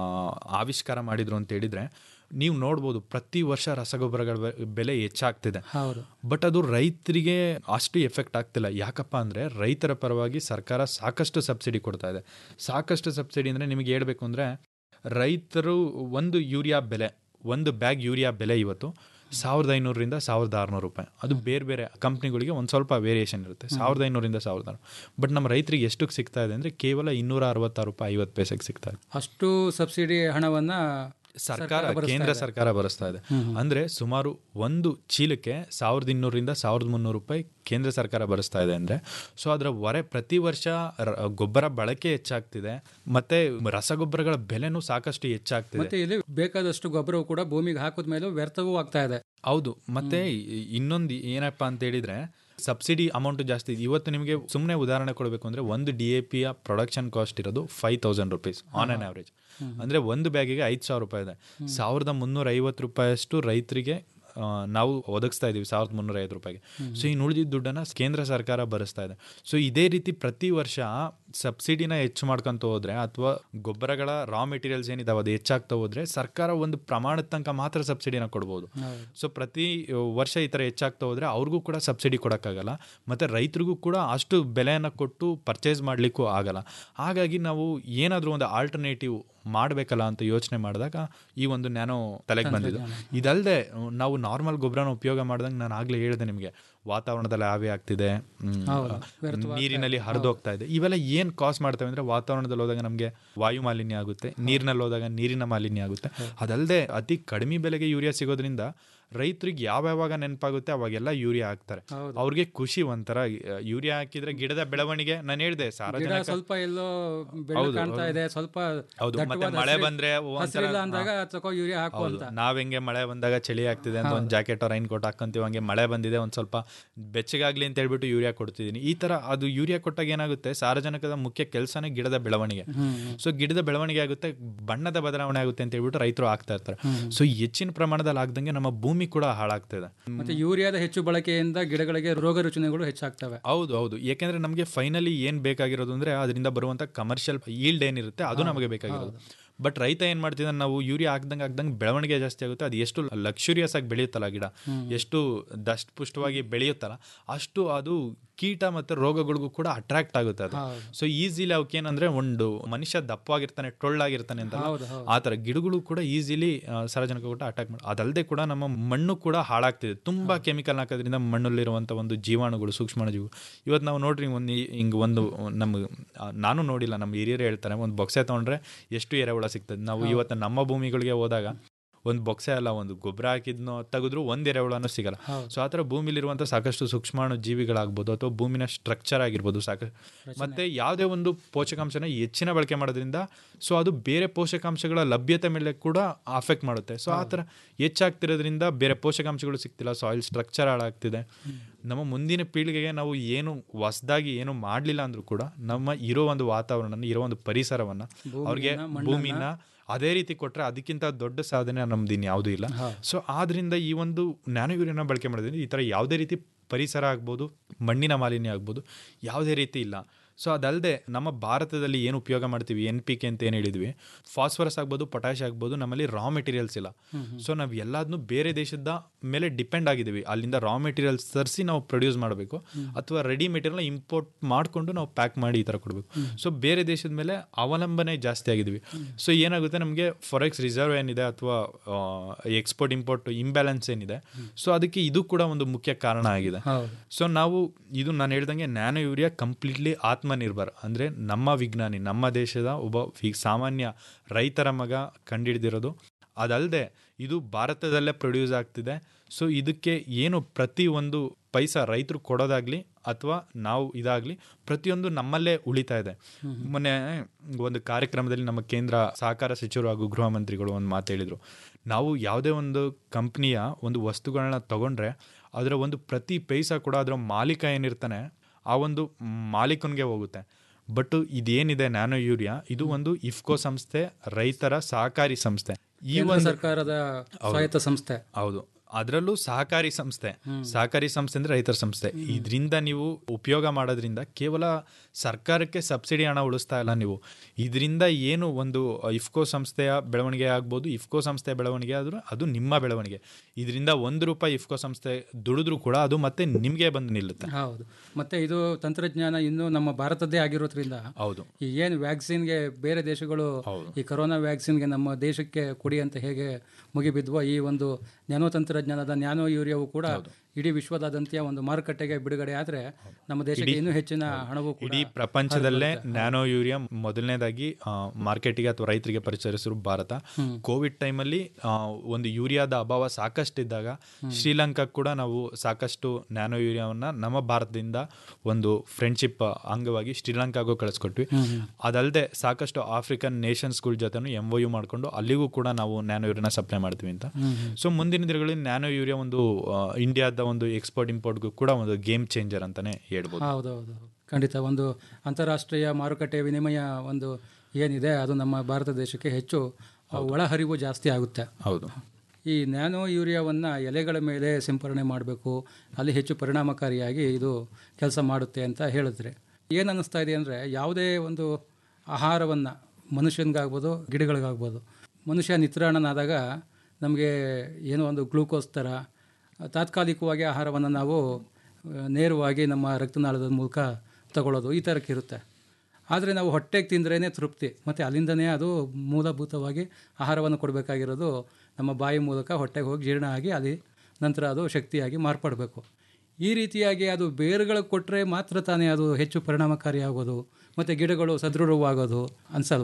ಆವಿಷ್ಕಾರ ಮಾಡಿದ್ರು ಅಂತ ಹೇಳಿದ್ರೆ ನೀವು ನೋಡ್ಬೋದು ಪ್ರತಿ ವರ್ಷ ರಸಗೊಬ್ಬರಗಳ ಬೆ- ಬೆಲೆ ಹೆಚ್ಚಾಗ್ತಿದೆ ಹೌದು ಬಟ್ ಅದು ರೈತರಿಗೆ ಅಷ್ಟು ಎಫೆಕ್ಟ್ ಆಗ್ತಿಲ್ಲ ಯಾಕಪ್ಪ ಅಂದರೆ ರೈತರ ಪರವಾಗಿ ಸರ್ಕಾರ ಸಾಕಷ್ಟು ಸಬ್ಸಿಡಿ ಕೊಡ್ತಾ ಇದೆ ಸಾಕಷ್ಟು ಸಬ್ಸಿಡಿ ಅಂದರೆ ನಿಮಗೆ ಹೇಳ್ಬೇಕು ಅಂದರೆ ರೈತರು ಒಂದು ಯೂರಿಯಾ ಬೆಲೆ ಒಂದು ಬ್ಯಾಗ್ ಯೂರಿಯಾ ಬೆಲೆ ಇವತ್ತು ಸಾವಿರದ ಐನೂರರಿಂದ ಸಾವಿರದ ಆರುನೂರು ರೂಪಾಯಿ ಅದು ಬೇರೆ ಬೇರೆ ಕಂಪ್ನಿಗಳಿಗೆ ಒಂದು ಸ್ವಲ್ಪ ವೇರಿಯೇಷನ್ ಇರುತ್ತೆ ಸಾವಿರದ ಐನೂರಿಂದ ಸಾವಿರದ ಆರು ಬಟ್ ನಮ್ಮ ರೈತರಿಗೆ ಎಷ್ಟಕ್ಕೆ ಸಿಗ್ತಾ ಇದೆ ಅಂದರೆ ಕೇವಲ ಇನ್ನೂರ ಅರವತ್ತಾರು ರೂಪಾಯಿ ಐವತ್ತು ಪೈಸೆಗೆ ಸಿಗ್ತಾ ಇದೆ ಅಷ್ಟು ಸಬ್ಸಿಡಿ ಹಣವನ್ನು ಸರ್ಕಾರ ಕೇಂದ್ರ ಸರ್ಕಾರ ಭರಿಸ್ತಾ ಇದೆ ಅಂದ್ರೆ ಸುಮಾರು ಒಂದು ಚೀಲಕ್ಕೆ ಸಾವಿರದ ಇನ್ನೂರರಿಂದ ಸಾವಿರದ ಮುನ್ನೂರು ರೂಪಾಯಿ ಕೇಂದ್ರ ಸರ್ಕಾರ ಭರಿಸ್ತಾ ಇದೆ ಅಂದ್ರೆ ಸೊ ಅದರ ಹೊರೆ ಪ್ರತಿ ವರ್ಷ ರ- ಗೊಬ್ಬರ ಬಳಕೆ ಹೆಚ್ಚಾಗ್ತಿದೆ ಮತ್ತೆ ರಸಗೊಬ್ಬರಗಳ ಬೆಲೆನೂ ಸಾಕಷ್ಟು ಹೆಚ್ಚಾಗ್ತಿದೆ ಮತ್ತೆ ಇಲ್ಲಿ ಬೇಕಾದಷ್ಟು ಗೊಬ್ಬರವು ಕೂಡ ಭೂಮಿಗೆ ಹಾಕಿದ ಮೇಲೆ ವ್ಯರ್ಥವೂ ಆಗ್ತಾ ಇದೆ ಹೌದು ಮತ್ತೆ ಇ- ಇನ್ನೊಂದು ಏನಪ್ಪ ಅಂತ ಹೇಳಿದ್ರೆ ಸಬ್ಸಿಡಿ ಅಮೌಂಟ್ ಜಾಸ್ತಿ ಇದೆ ಇವತ್ತು ನಿಮಗೆ ಸುಮ್ಮನೆ ಉದಾಹರಣೆ ಕೊಡಬೇಕು ಅಂದ್ರೆ ಒಂದು ಡಿ ಎ ಪಿಯ ಪ್ರೊಡಕ್ಷನ್ ಕಾಸ್ಟ್ ಇರೋದು five thousand rupees on on average ಅಂದ್ರೆ ಒಂದು ಬ್ಯಾಗಿಗೆ ಐದು ಸಾವಿರ ರೂಪಾಯಿ ಇದೆ ಸಾವಿರದ ಮುನ್ನೂರ ಐವತ್ತು ರೂಪಾಯಿಯಷ್ಟು ರೈತರಿಗೆ ಆ, ನಾವು ಒದಗಿಸ್ತಾ ಇದೀವಿ ಸಾವಿರದ ಮುನ್ನೂರ ಐವತ್ತು ರೂಪಾಯಿಗೆ ಸೊ ಇನ್ನು ಉಳಿದಿದ್ದ ದುಡ್ಡನ್ನು ಕೇಂದ್ರ ಸರ್ಕಾರ ಭರಿಸ್ತಾ ಇದೆ ಸೊ ಇದೇ ರೀತಿ ಪ್ರತಿ ವರ್ಷ ಸಬ್ಸಿಡಿನ ಹೆಚ್ಚು ಮಾಡ್ಕೊಂತ ಹೋದ್ರೆ ಅಥವಾ ಗೊಬ್ಬರಗಳ ರಾ ಮೆಟೀರಿಯಲ್ಸ್ ಏನಿದಾವೆ ಅದು ಹೆಚ್ಚಾಗ್ತಾ ಹೋದ್ರೆ ಸರ್ಕಾರ ಒಂದು ಪ್ರಮಾಣದ ತನಕ ಮಾತ್ರ ಸಬ್ಸಿಡಿನ ಕೊಡ್ಬೋದು ಸೊ ಪ್ರತಿ ಆ, ವರ್ಷ ಈ ಥರ ಹೆಚ್ಚಾಗ್ತಾ ಹೋದ್ರೆ ಅವ್ರಿಗೂ ಕೂಡ ಸಬ್ಸಿಡಿ ಕೊಡೋಕ್ಕಾಗಲ್ಲ ಮತ್ತು ರೈತರಿಗೂ ಕೂಡ ಅಷ್ಟು ಬೆಲೆಯನ್ನು ಕೊಟ್ಟು ಪರ್ಚೇಸ್ ಮಾಡಲಿಕ್ಕೂ ಆಗಲ್ಲ ಹಾಗಾಗಿ ನಾವು ಏನಾದರೂ ಒಂದು ಆಲ್ಟರ್ನೇಟಿವ್ ಮಾಡಬೇಕಲ್ಲ ಅಂತ ಯೋಚನೆ ಮಾಡಿದಾಗ ಈ ಒಂದು ನ್ಯಾನೋ ತಲೆಗೆ ಬಂದಿದ್ದು ಇದಲ್ಲದೆ ನಾವು ನಾರ್ಮಲ್ ಗೊಬ್ಬರನ ಉಪಯೋಗ ಮಾಡಿದಂಗೆ ನಾನು ಆಗಲೇ ಹೇಳಿದೆ ನಿಮಗೆ ವಾತಾವರಣದಲ್ಲಿ ಆವಿ ಆಗ್ತಿದೆ ಹ್ಮ್, ನೀರಿನಲ್ಲಿ ಹರಿದೋಗ್ತಾ ಇದೆ ಇವೆಲ್ಲ ಏನು ಕಾಸ್ ಮಾಡ್ತವೆ ಅಂದರೆ ವಾತಾವರಣದಲ್ಲಿ ಹೋದಾಗ ನಮಗೆ ವಾಯು ಮಾಲಿನ್ಯ ಆಗುತ್ತೆ ನೀರಿನಲ್ಲಿ ಹೋದಾಗ ನೀರಿನ ಮಾಲಿನ್ಯ ಆಗುತ್ತೆ ಅದಲ್ಲದೆ ಅತಿ ಕಡಿಮೆ ಬೆಲೆಗೆ ಯೂರಿಯಾ ಸಿಗೋದ್ರಿಂದ ರೈತರಿಗೆ ಯಾವ್ಯಾವಾಗ ನೆನಪಾಗುತ್ತೆ ಅವಾಗೆಲ್ಲ ಯೂರಿಯಾ ಹಾಕ್ತಾರೆ ಹೌದು. ಅವ್ರಿಗೆ ಖುಷಿ ಒಂಥರ ಆ, ಯೂರಿಯಾ ಹಾಕಿದ್ರೆ ಗಿಡದ ಬೆಳವಣಿಗೆ ನಾನು ಹೇಳಿದೆ ಗಿಡ ಸಾರಜನಕ ಸ್ವಲ್ಪ ಎಲ್ಲೋ ಬೆಳ್ಳ ಹೌದು, ಕಾಣ್ತಾ ಹೌದು. ಇದೆ ಸ್ವಲ್ಪ ಹೌದು, ಮತ್ತೆ ದಟ್ಟವಾದ ಮಳೆ ಹಸಿರು- ಬಂದ್ರೆ ಒಂಥರ- ಹಸಿರಿಲ್ಲ ಅಂದಾಗ ಹಾ. ತಗೋ ಯೂರಿಯಾ ಹಾಕು ಹೌದು ಅಂತ ನಾವ್ ಹೆಂಗೆ ಮಳೆ ಬಂದಾಗ ಚಳಿ ಆಗ್ತಿದೆ ಅಂತ ಒಂದು ಜಾಕೆಟ್ ರೈನ್ ಕೋಟ್ ಹಾಕೊಂತೀವಿ ಹಂಗೆ ಮಳೆ ಬಂದಿದೆ ಒಂದ್ ಸ್ವಲ್ಪ ಬೆಚ್ಚಗಾಗ್ಲಿ ಅಂತ ಹೇಳ್ಬಿಟ್ಟು ಯೂರಿಯಾ ಕೊಡ್ತಿದ್ದೀನಿ ಈ ತರ ಅದು ಯೂರಿಯಾ ಕೊಟ್ಟಾಗ ಏನಾಗುತ್ತೆ ಸಾರಜನಕದ ಮುಖ್ಯ ಕೆಲಸನೇ ಗಿಡದ ಬೆಳವಣಿಗೆ ಸೊ ಗಿಡದ ಬೆಳವಣಿಗೆ ಆಗುತ್ತೆ ಬಣ್ಣದ ಬದಲಾವಣೆ ಆಗುತ್ತೆ ಅಂತ ಹೇಳ್ಬಿಟ್ಟು ರೈತರು ಆಗ್ತಾ ಇರ್ತಾರೆ ಸೊ ಹೆಚ್ಚಿನ ಪ್ರಮಾಣದಲ್ಲಿ ಆಗ್ದಂಗೆ ನಮ್ಮ ಭೂಮಿ ಕೂಡ ಹಾಳಾಗ್ತಿದೆ ಮತ್ತೆ ಯೂರಿಯಾದ ಹೆಚ್ಚು ಬಳಕೆಯಿಂದ ಗಿಡಗಳಿಗೆ ರೋಗ ರುಜಿನಗಳು ಹೆಚ್ಚಾಗ್ತವೆ ಹೌದು ಹೌದು ಯಾಕೆಂದ್ರೆ ನಮಗೆ ಫೈನಲಿ ಏನ್ ಬೇಕಾಗಿರೋದು ಅಂದ್ರೆ ಅದರಿಂದ ಬರುವಂತ ಕಮರ್ಷಿಯಲ್ ಈಲ್ಡ್ ಏನಿರುತ್ತೆ ಅದು ನಮಗೆ ಬೇಕಾಗಿರೋದು ಬಟ್ ರೈತ ಏನ್ ಮಾಡ್ತಿದ್ದಾನೆ ನಾವು ಯೂರಿಯಾ ಹಾಕ್ದಂಗೆ ಹಾಕ್ದಂಗೆ ಬೆಳವಣಿಗೆ ಜಾಸ್ತಿ ಆಗುತ್ತೆ ಅದು ಎಷ್ಟು ಲಕ್ಸುರಿಯಸ್ ಆಗಿ ಬೆಳೆಯುತ್ತಲ್ಲ ಗಿಡ ಎಷ್ಟು ದಷ್ಟಪುಷ್ಟವಾಗಿ ಬೆಳೆಯುತ್ತಲ್ಲ ಅಷ್ಟು ಅದು ಕೀಟ ಮತ್ತೆ ರೋಗಗಳಿಗೂ ಕೂಡ ಅಟ್ರಾಕ್ಟ್ ಆಗುತ್ತೆ ಅದು ಸೊ ಈಸಿಲಿ ಅವಕ್ಕೆ ಏನಂದ್ರೆ ಒಂದು ಮನುಷ್ಯ ದಪ್ಪವಾಗಿರ್ತಾನೆ ಟೊಳ್ಳಾಗಿರ್ತಾನೆ ಅಂತ ಹೌದು, ಹೌದು. ಆ ತರ ಗಿಡಗಳು ಕೂಡ ಈಸಿಲಿ ಸಾರಜನಕ ಕೂಡ ಅಟ್ಯಾಕ್ ಮಾಡಿ ಅದಲ್ಲದೆ ಕೂಡ ನಮ್ಮ ಮಣ್ಣು ಕೂಡ ಹಾಳಾಗ್ತಿದೆ ತುಂಬಾ ಕೆಮಿಕಲ್ ಹಾಕೋದ್ರಿಂದ ಮಣ್ಣಲ್ಲಿರುವಂತ ಒಂದು ಜೀವಾಣುಗಳು ಸೂಕ್ಷ್ಮ ಜೀವ ಇವತ್ತು ನಾವು ನೋಡ್ರಿ ಒಂದು ಹಿಂಗ್ ಒಂದು ನಮ್ಗೆ ಆ, ನಾನು ನೋಡಿಲ್ಲ ನಮ್ಮ ಹಿರಿಯರು ಹೇಳ್ತಾರೆ ಒಂದು ಬೊಕ್ಸೆ ತಗೊಂಡ್ರೆ ಎಷ್ಟು ಎರೆಹುಳ ಸಿಗ್ತದೆ ನಾವು ಇವತ್ತು ನಮ್ಮ ಭೂಮಿಗಳಿಗೆ ಹೋದಾಗ ಒಂದು ಬೊಕ್ಸೆ ಅಲ್ಲ ಒಂದು ಗೊಬ್ಬರ ಹಾಕಿದ್ನೋ ತೆಗೆದ್ರು ಒಂದ್ ಎರೆಹುಳನೂ ಸಿಗಲ್ಲ ಸೊ ಆ ಥರ ಭೂಮಿಲಿರುವಂಥ ಸಾಕಷ್ಟು ಸೂಕ್ಷ್ಮಾಣು ಜೀವಿಗಳಾಗ್ಬೋದು ಅಥವಾ ಭೂಮಿನ ಸ್ಟ್ರಕ್ಚರ್ ಆಗಿರ್ಬೋದು ಸಾಕಷ್ಟು ಮತ್ತೆ ಯಾವುದೇ ಒಂದು ಪೋಷಕಾಂಶನ ಹೆಚ್ಚಿನ ಬಳಕೆ ಮಾಡೋದ್ರಿಂದ ಸೊ ಅದು ಬೇರೆ ಪೋಷಕಾಂಶಗಳ ಲಭ್ಯತೆ ಮೇಲೆ ಕೂಡ ಅಫೆಕ್ಟ್ ಮಾಡುತ್ತೆ ಸೊ ಆ ಥರ ಹೆಚ್ಚಾಗ್ತಿರೋದ್ರಿಂದ ಬೇರೆ ಪೋಷಕಾಂಶಗಳು ಸಿಗ್ತಿಲ್ಲ ಸಾಯಿಲ್ ಸ್ಟ್ರಕ್ಚರ್ ಹಾಳಾಗ್ತಿದೆ ನಮ್ಮ ಮುಂದಿನ ಪೀಳಿಗೆಗೆ ನಾವು ಏನು ಹೊಸದಾಗಿ ಏನು ಮಾಡಲಿಲ್ಲ ಅಂದ್ರೂ ಕೂಡ ನಮ್ಮ ಇರೋ ಒಂದು ವಾತಾವರಣ ಇರೋ ಒಂದು ಪರಿಸರವನ್ನ ಅವ್ರಿಗೆ ಭೂಮಿನ ಅದೇ ರೀತಿ ಕೊಟ್ರೆ ಅದಕ್ಕಿಂತ ದೊಡ್ಡ ಸಾಧನೆ ನಮ್ದು ಇನ್ ಯಾವುದೂ ಇಲ್ಲ ಸೊ ಆದ್ರಿಂದ ಈ ಒಂದು ನ್ಯಾನೋ ಯೂರಿಯಾನ ಬಳಕೆ ಮಾಡೋದ್ರಿಂದ ಈ ತರ ಯಾವುದೇ ರೀತಿ ಪರಿಸರ ಆಗ್ಬೋದು ಮಣ್ಣಿನ ಮಾಲಿನ್ಯ ಆಗ್ಬೋದು ಯಾವುದೇ ರೀತಿ ಇಲ್ಲ ಸೊ ಅದಲ್ಲದೆ ನಮ್ಮ ಭಾರತದಲ್ಲಿ ಏನು ಉಪಯೋಗ ಮಾಡ್ತೀವಿ ಎನ್ ಪಿ ಕೆ ಅಂತ ಏನು ಹೇಳಿದ್ವಿ ಫಾಸ್ಫರಸ್ ಆಗ್ಬೋದು ಪೊಟ್ಯಾಶ್ ಆಗ್ಬೋದು ನಮ್ಮಲ್ಲಿ ರಾ ಮೆಟೀರಿಯಲ್ಸ್ ಇಲ್ಲ ಸೊ ನಾವು ಎಲ್ಲದನ್ನೂ ಬೇರೆ ದೇಶದ ಮೇಲೆ ಡಿಪೆಂಡ್ ಆಗಿದ್ದೀವಿ ಅಲ್ಲಿಂದ ರಾ ಮೆಟೀರಿಯಲ್ಸ್ ತರಿಸಿ ನಾವು ಪ್ರೊಡ್ಯೂಸ್ ಮಾಡಬೇಕು ಅಥವಾ ರೆಡಿ ಮೆಟೀರಿಯಲ್ನ ಇಂಪೋರ್ಟ್ ಮಾಡಿಕೊಂಡು ನಾವು ಪ್ಯಾಕ್ ಮಾಡಿ ಈ ಥರ ಕೊಡಬೇಕು ಸೊ ಬೇರೆ ದೇಶದ ಮೇಲೆ ಅವಲಂಬನೆ ಜಾಸ್ತಿ ಆಗಿದ್ದೀವಿ ಸೊ ಏನಾಗುತ್ತೆ ನಮಗೆ ಫಾರೆಕ್ಸ್ ರಿಸರ್ವ್ ಏನಿದೆ ಅಥವಾ ಎಕ್ಸ್ಪೋರ್ಟ್ ಇಂಪೋರ್ಟ್ ಇಂಬ್ಯಾಲೆನ್ಸ್ ಏನಿದೆ ಸೊ ಅದಕ್ಕೆ ಇದು ಕೂಡ ಒಂದು ಮುಖ್ಯ ಕಾರಣ ಆಗಿದೆ ಸೊ ನಾವು ಇದು ನಾನು ಹೇಳ್ದಂಗೆ ನ್ಯಾನೋ ಯೂರಿಯಾ ಕಂಪ್ಲೀಟ್ಲಿ ಆತ್ಮನಿರ್ಭರ್ ಅಂದರೆ ನಮ್ಮ ವಿಜ್ಞಾನಿ ನಮ್ಮ ದೇಶದ ಒಬ್ಬ ವಿ- ಸಾಮಾನ್ಯ ರೈತರ ಮಗ ಕಂಡಿಡ್ದಿರೋದು ಅದಲ್ಲದೆ ಇದು ಭಾರತದಲ್ಲೇ ಪ್ರೊಡ್ಯೂಸ್ ಆಗ್ತಿದೆ ಸೊ ಇದಕ್ಕೆ ಏನು ಪ್ರತಿ ಒಂದು ಪೈಸಾ ರೈತರು ಕೊಡೋದಾಗ್ಲಿ ಅಥವಾ ನಾವು ಇದಾಗ್ಲಿ ಪ್ರತಿಯೊಂದು ನಮ್ಮಲ್ಲೇ ಉಳಿತಾ ಇದೆ ಮೊನ್ನೆ ಒಂದು ಕಾರ್ಯಕ್ರಮದಲ್ಲಿ ನಮ್ಮ ಕೇಂದ್ರ ಸಹಕಾರ ಸಚಿವರು ಹಾಗೂ ಗೃಹ ಮಂತ್ರಿಗಳು ಒಂದು ಮಾತು ಹೇಳಿದ್ರು ನಾವು ಯಾವುದೇ ಒಂದು ಕಂಪ್ನಿಯ ಒಂದು ವಸ್ತುಗಳನ್ನ ತಗೊಂಡ್ರೆ ಅದರ ಒಂದು ಪ್ರತಿ ಪೈಸಾ ಕೂಡ ಅದರ ಮಾಲೀಕ ಏನಿರ್ತಾನೆ ಆ ಒಂದು ಮಾಲೀಕನಿಗೆ ಹೋಗುತ್ತೆ ಬಟ್ ಇದೇನಿದೆ ನ್ಯಾನೋ ಯೂರಿಯಾ ಇದು ಒಂದು ಇಫ್ಕೋ ಸಂಸ್ಥೆ ರೈತರ ಸಹಕಾರಿ ಸಂಸ್ಥೆ ಈ ಕೇಂದ್ರ ಒಂದು ಸರ್ಕಾರದ ಸ್ವಾಯತ್ತ ಸಂಸ್ಥೆ ಹೌದು ಅದರಲ್ಲೂ ಸಹಕಾರಿ ಸಂಸ್ಥೆ ಸಹಕಾರಿ ಸಂಸ್ಥೆ ಅಂದ್ರೆ ರೈತರ ಸಂಸ್ಥೆ ಇದರಿಂದ ನೀವು ಉಪಯೋಗ ಮಾಡೋದ್ರಿಂದ ಕೇವಲ ಸರ್ಕಾರಕ್ಕೆ ಸಬ್ಸಿಡಿ ಹಣ ಉಳಿಸ್ತಾ ಇಲ್ಲ ನೀವು ಇದರಿಂದ ಏನು ಒಂದು ಇಫ್ಕೋ ಸಂಸ್ಥೆಯ ಬೆಳವಣಿಗೆ ಆಗ್ಬೋದು ಇಫ್ಕೋ ಸಂಸ್ಥೆಯ ಬೆಳವಣಿಗೆ ಆದ್ರೂ ಅದು ನಿಮ್ಮ ಬೆಳವಣಿಗೆ ಇದರಿಂದ ಒಂದು ರೂಪಾಯಿ ಇಫ್ಕೋ ಸಂಸ್ಥೆ ದುಡಿದ್ರೂ ಕೂಡ ಅದು ಮತ್ತೆ ನಿಮಗೆ ಬಂದು ನಿಲ್ಲುತ್ತೆ ಹೌದು ಮತ್ತೆ ಇದು ತಂತ್ರಜ್ಞಾನ ಇನ್ನು ನಮ್ಮ ಭಾರತದ್ದೇ ಆಗಿರೋದ್ರಿಂದ ಹೌದು ಈ ಏನು ವ್ಯಾಕ್ಸಿನ್ಗೆ ಬೇರೆ ದೇಶಗಳು ಈ ಕೊರೋನಾ ವ್ಯಾಕ್ಸಿನ್ಗೆ ನಮ್ಮ ದೇಶಕ್ಕೆ ಕೊಡಿ ಅಂತ ಹೇಗೆ ಮುಗಿಬಿದ್ವೋ ಈ ಒಂದು ನ್ಯಾನೋ ತಂತ್ರಜ್ಞಾನದ ನ್ಯಾನೋ ಯೂರಿಯಾವು ಕೂಡ ಇಡೀ ವಿಶ್ವದಾದ್ಯಂತ ಒಂದು ಮಾರುಕಟ್ಟೆಗೆ ಬಿಡುಗಡೆ ಆದ್ರೆ ನಮ್ಮ ದೇಶಕ್ಕೆ ಇನ್ನೂ ಹೆಚ್ಚಿನ ಹಣವು ಕೂಡ ಇಡೀ ಪ್ರಪಂಚದಲ್ಲೇ ನ್ಯಾನೋ ಯೂರಿಯಾ ಮೊದಲನೇದಾಗಿ ಮಾರ್ಕೆಟಿಗೆ ಅಥವಾ ರೈತರಿಗೆ ಪರಿಚಯಿಸಿರು ಭಾರತ ಕೋವಿಡ್ ಟೈಮಲ್ಲಿ ಒಂದು ಯೂರಿಯಾದ ಅಭಾವ ಸಾಕಷ್ಟಿದ್ದಾಗ ಶ್ರೀಲಂಕಾ ಕೂಡ ನಾವು ಸಾಕಷ್ಟು ನ್ಯಾನೋ ಯೂರಿಯಾವನ್ನ ನಮ್ಮ ಭಾರತದಿಂದ ಒಂದು ಫ್ರೆಂಡ್ಶಿಪ್ ಅಂಗವಾಗಿ ಶ್ರೀಲಂಕಾಗೂ ಕಳಿಸ್ಕೊಟ್ವಿ ಅದಲ್ಲದೆ ಸಾಕಷ್ಟು ಆಫ್ರಿಕನ್ ನೇಷನ್ಸ್ಗಳ ಜೊತೆನೂ ಎಂ ಯು ಮಾಡಿಕೊಂಡು ಅಲ್ಲಿಗೂ ಕೂಡ ನಾವು ನ್ಯಾನೋ ಯೂರಿಯಾನ ಸಪ್ಲೈ ಮಾಡ್ತೀವಿ ಅಂತ ಸೊ ಮುಂದಿನ ದಿನಗಳಲ್ಲಿ ನ್ಯಾನೋ ಯೂರಿಯಾ ಒಂದು ಆ, ಇಂಡಿಯಾದ ಒಂದು ಎಕ್ಸ್ಪೋರ್ಟ್ ಇಂಪೋರ್ಟ್ಗೂ ಕೂಡ ಒಂದು ಗೇಮ್ ಚೇಂಜರ್ ಅಂತಾನೆ ಹೇಳ್ಬೋದು ಹೌದೌದು ಖಂಡಿತ ಒಂದು ಅಂತಾರಾಷ್ಟ್ರೀಯ ಮಾರುಕಟ್ಟೆ ವಿನಿಮಯ ಒಂದು ಏನಿದೆ ಅದು ನಮ್ಮ ಭಾರತ ದೇಶಕ್ಕೆ ಹೆಚ್ಚು ಒಳಹರಿವು ಜಾಸ್ತಿ ಆಗುತ್ತೆ ಹೌದು ಈ ನ್ಯಾನೋ ಯೂರಿಯಾವನ್ನು ಎಲೆಗಳ ಮೇಲೆ ಸಿಂಪರಣೆ ಮಾಡಬೇಕು ಅಲ್ಲಿ ಹೆಚ್ಚು ಪರಿಣಾಮಕಾರಿಯಾಗಿ ಇದು ಕೆಲಸ ಮಾಡುತ್ತೆ ಅಂತ ಹೇಳಿದ್ರೆ ಏನು ಅನ್ನಿಸ್ತಾ ಇದೆ ಅಂದರೆ ಯಾವುದೇ ಒಂದು ಆಹಾರವನ್ನು ಮನುಷ್ಯನಿಗಾಗ್ಬೋದು ಗಿಡಗಳಿಗಾಗ್ಬೋದು ಮನುಷ್ಯ ನಿತ್ರಾಣನಾದಾಗ ನಮಗೆ ಏನೋ ಒಂದು ಗ್ಲೂಕೋಸ್ ಥರ ತಾತ್ಕಾಲಿಕವಾಗಿ ಆಹಾರವನ್ನು ನಾವು ಆ, ನೇರವಾಗಿ ನಮ್ಮ ರಕ್ತನಾಳದ ಮೂಲಕ ತಗೊಳ್ಳೋದು ಈ ಥರಕ್ಕಿರುತ್ತೆ ಆದರೆ ನಾವು ಹೊಟ್ಟೆಗೆ ತಿಂದ್ರೇ ತೃಪ್ತಿ ಮತ್ತು ಅಲ್ಲಿಂದನೇ ಅದು ಮೂಲಭೂತವಾಗಿ ಆಹಾರವನ್ನು ಕೊಡಬೇಕಾಗಿರೋದು ನಮ್ಮ ಬಾಯಿ ಮೂಲಕ ಹೊಟ್ಟೆಗೆ ಹೋಗಿ ಜೀರ್ಣ ಆಗಿ ಅಲ್ಲಿ ನಂತರ ಅದು ಶಕ್ತಿಯಾಗಿ ಮಾರ್ಪಡಬೇಕು ಈ ರೀತಿಯಾಗಿ ಅದು ಬೇರುಗಳಿಗೆ ಕೊಟ್ಟರೆ ಮಾತ್ರ ತಾನೇ ಅದು ಹೆಚ್ಚು ಪರಿಣಾಮಕಾರಿ ಆಗೋದು ಮತ್ತು ಗಿಡಗಳು ಸದೃಢವಾಗೋದು ಅನ್ಸಲ್ವಾ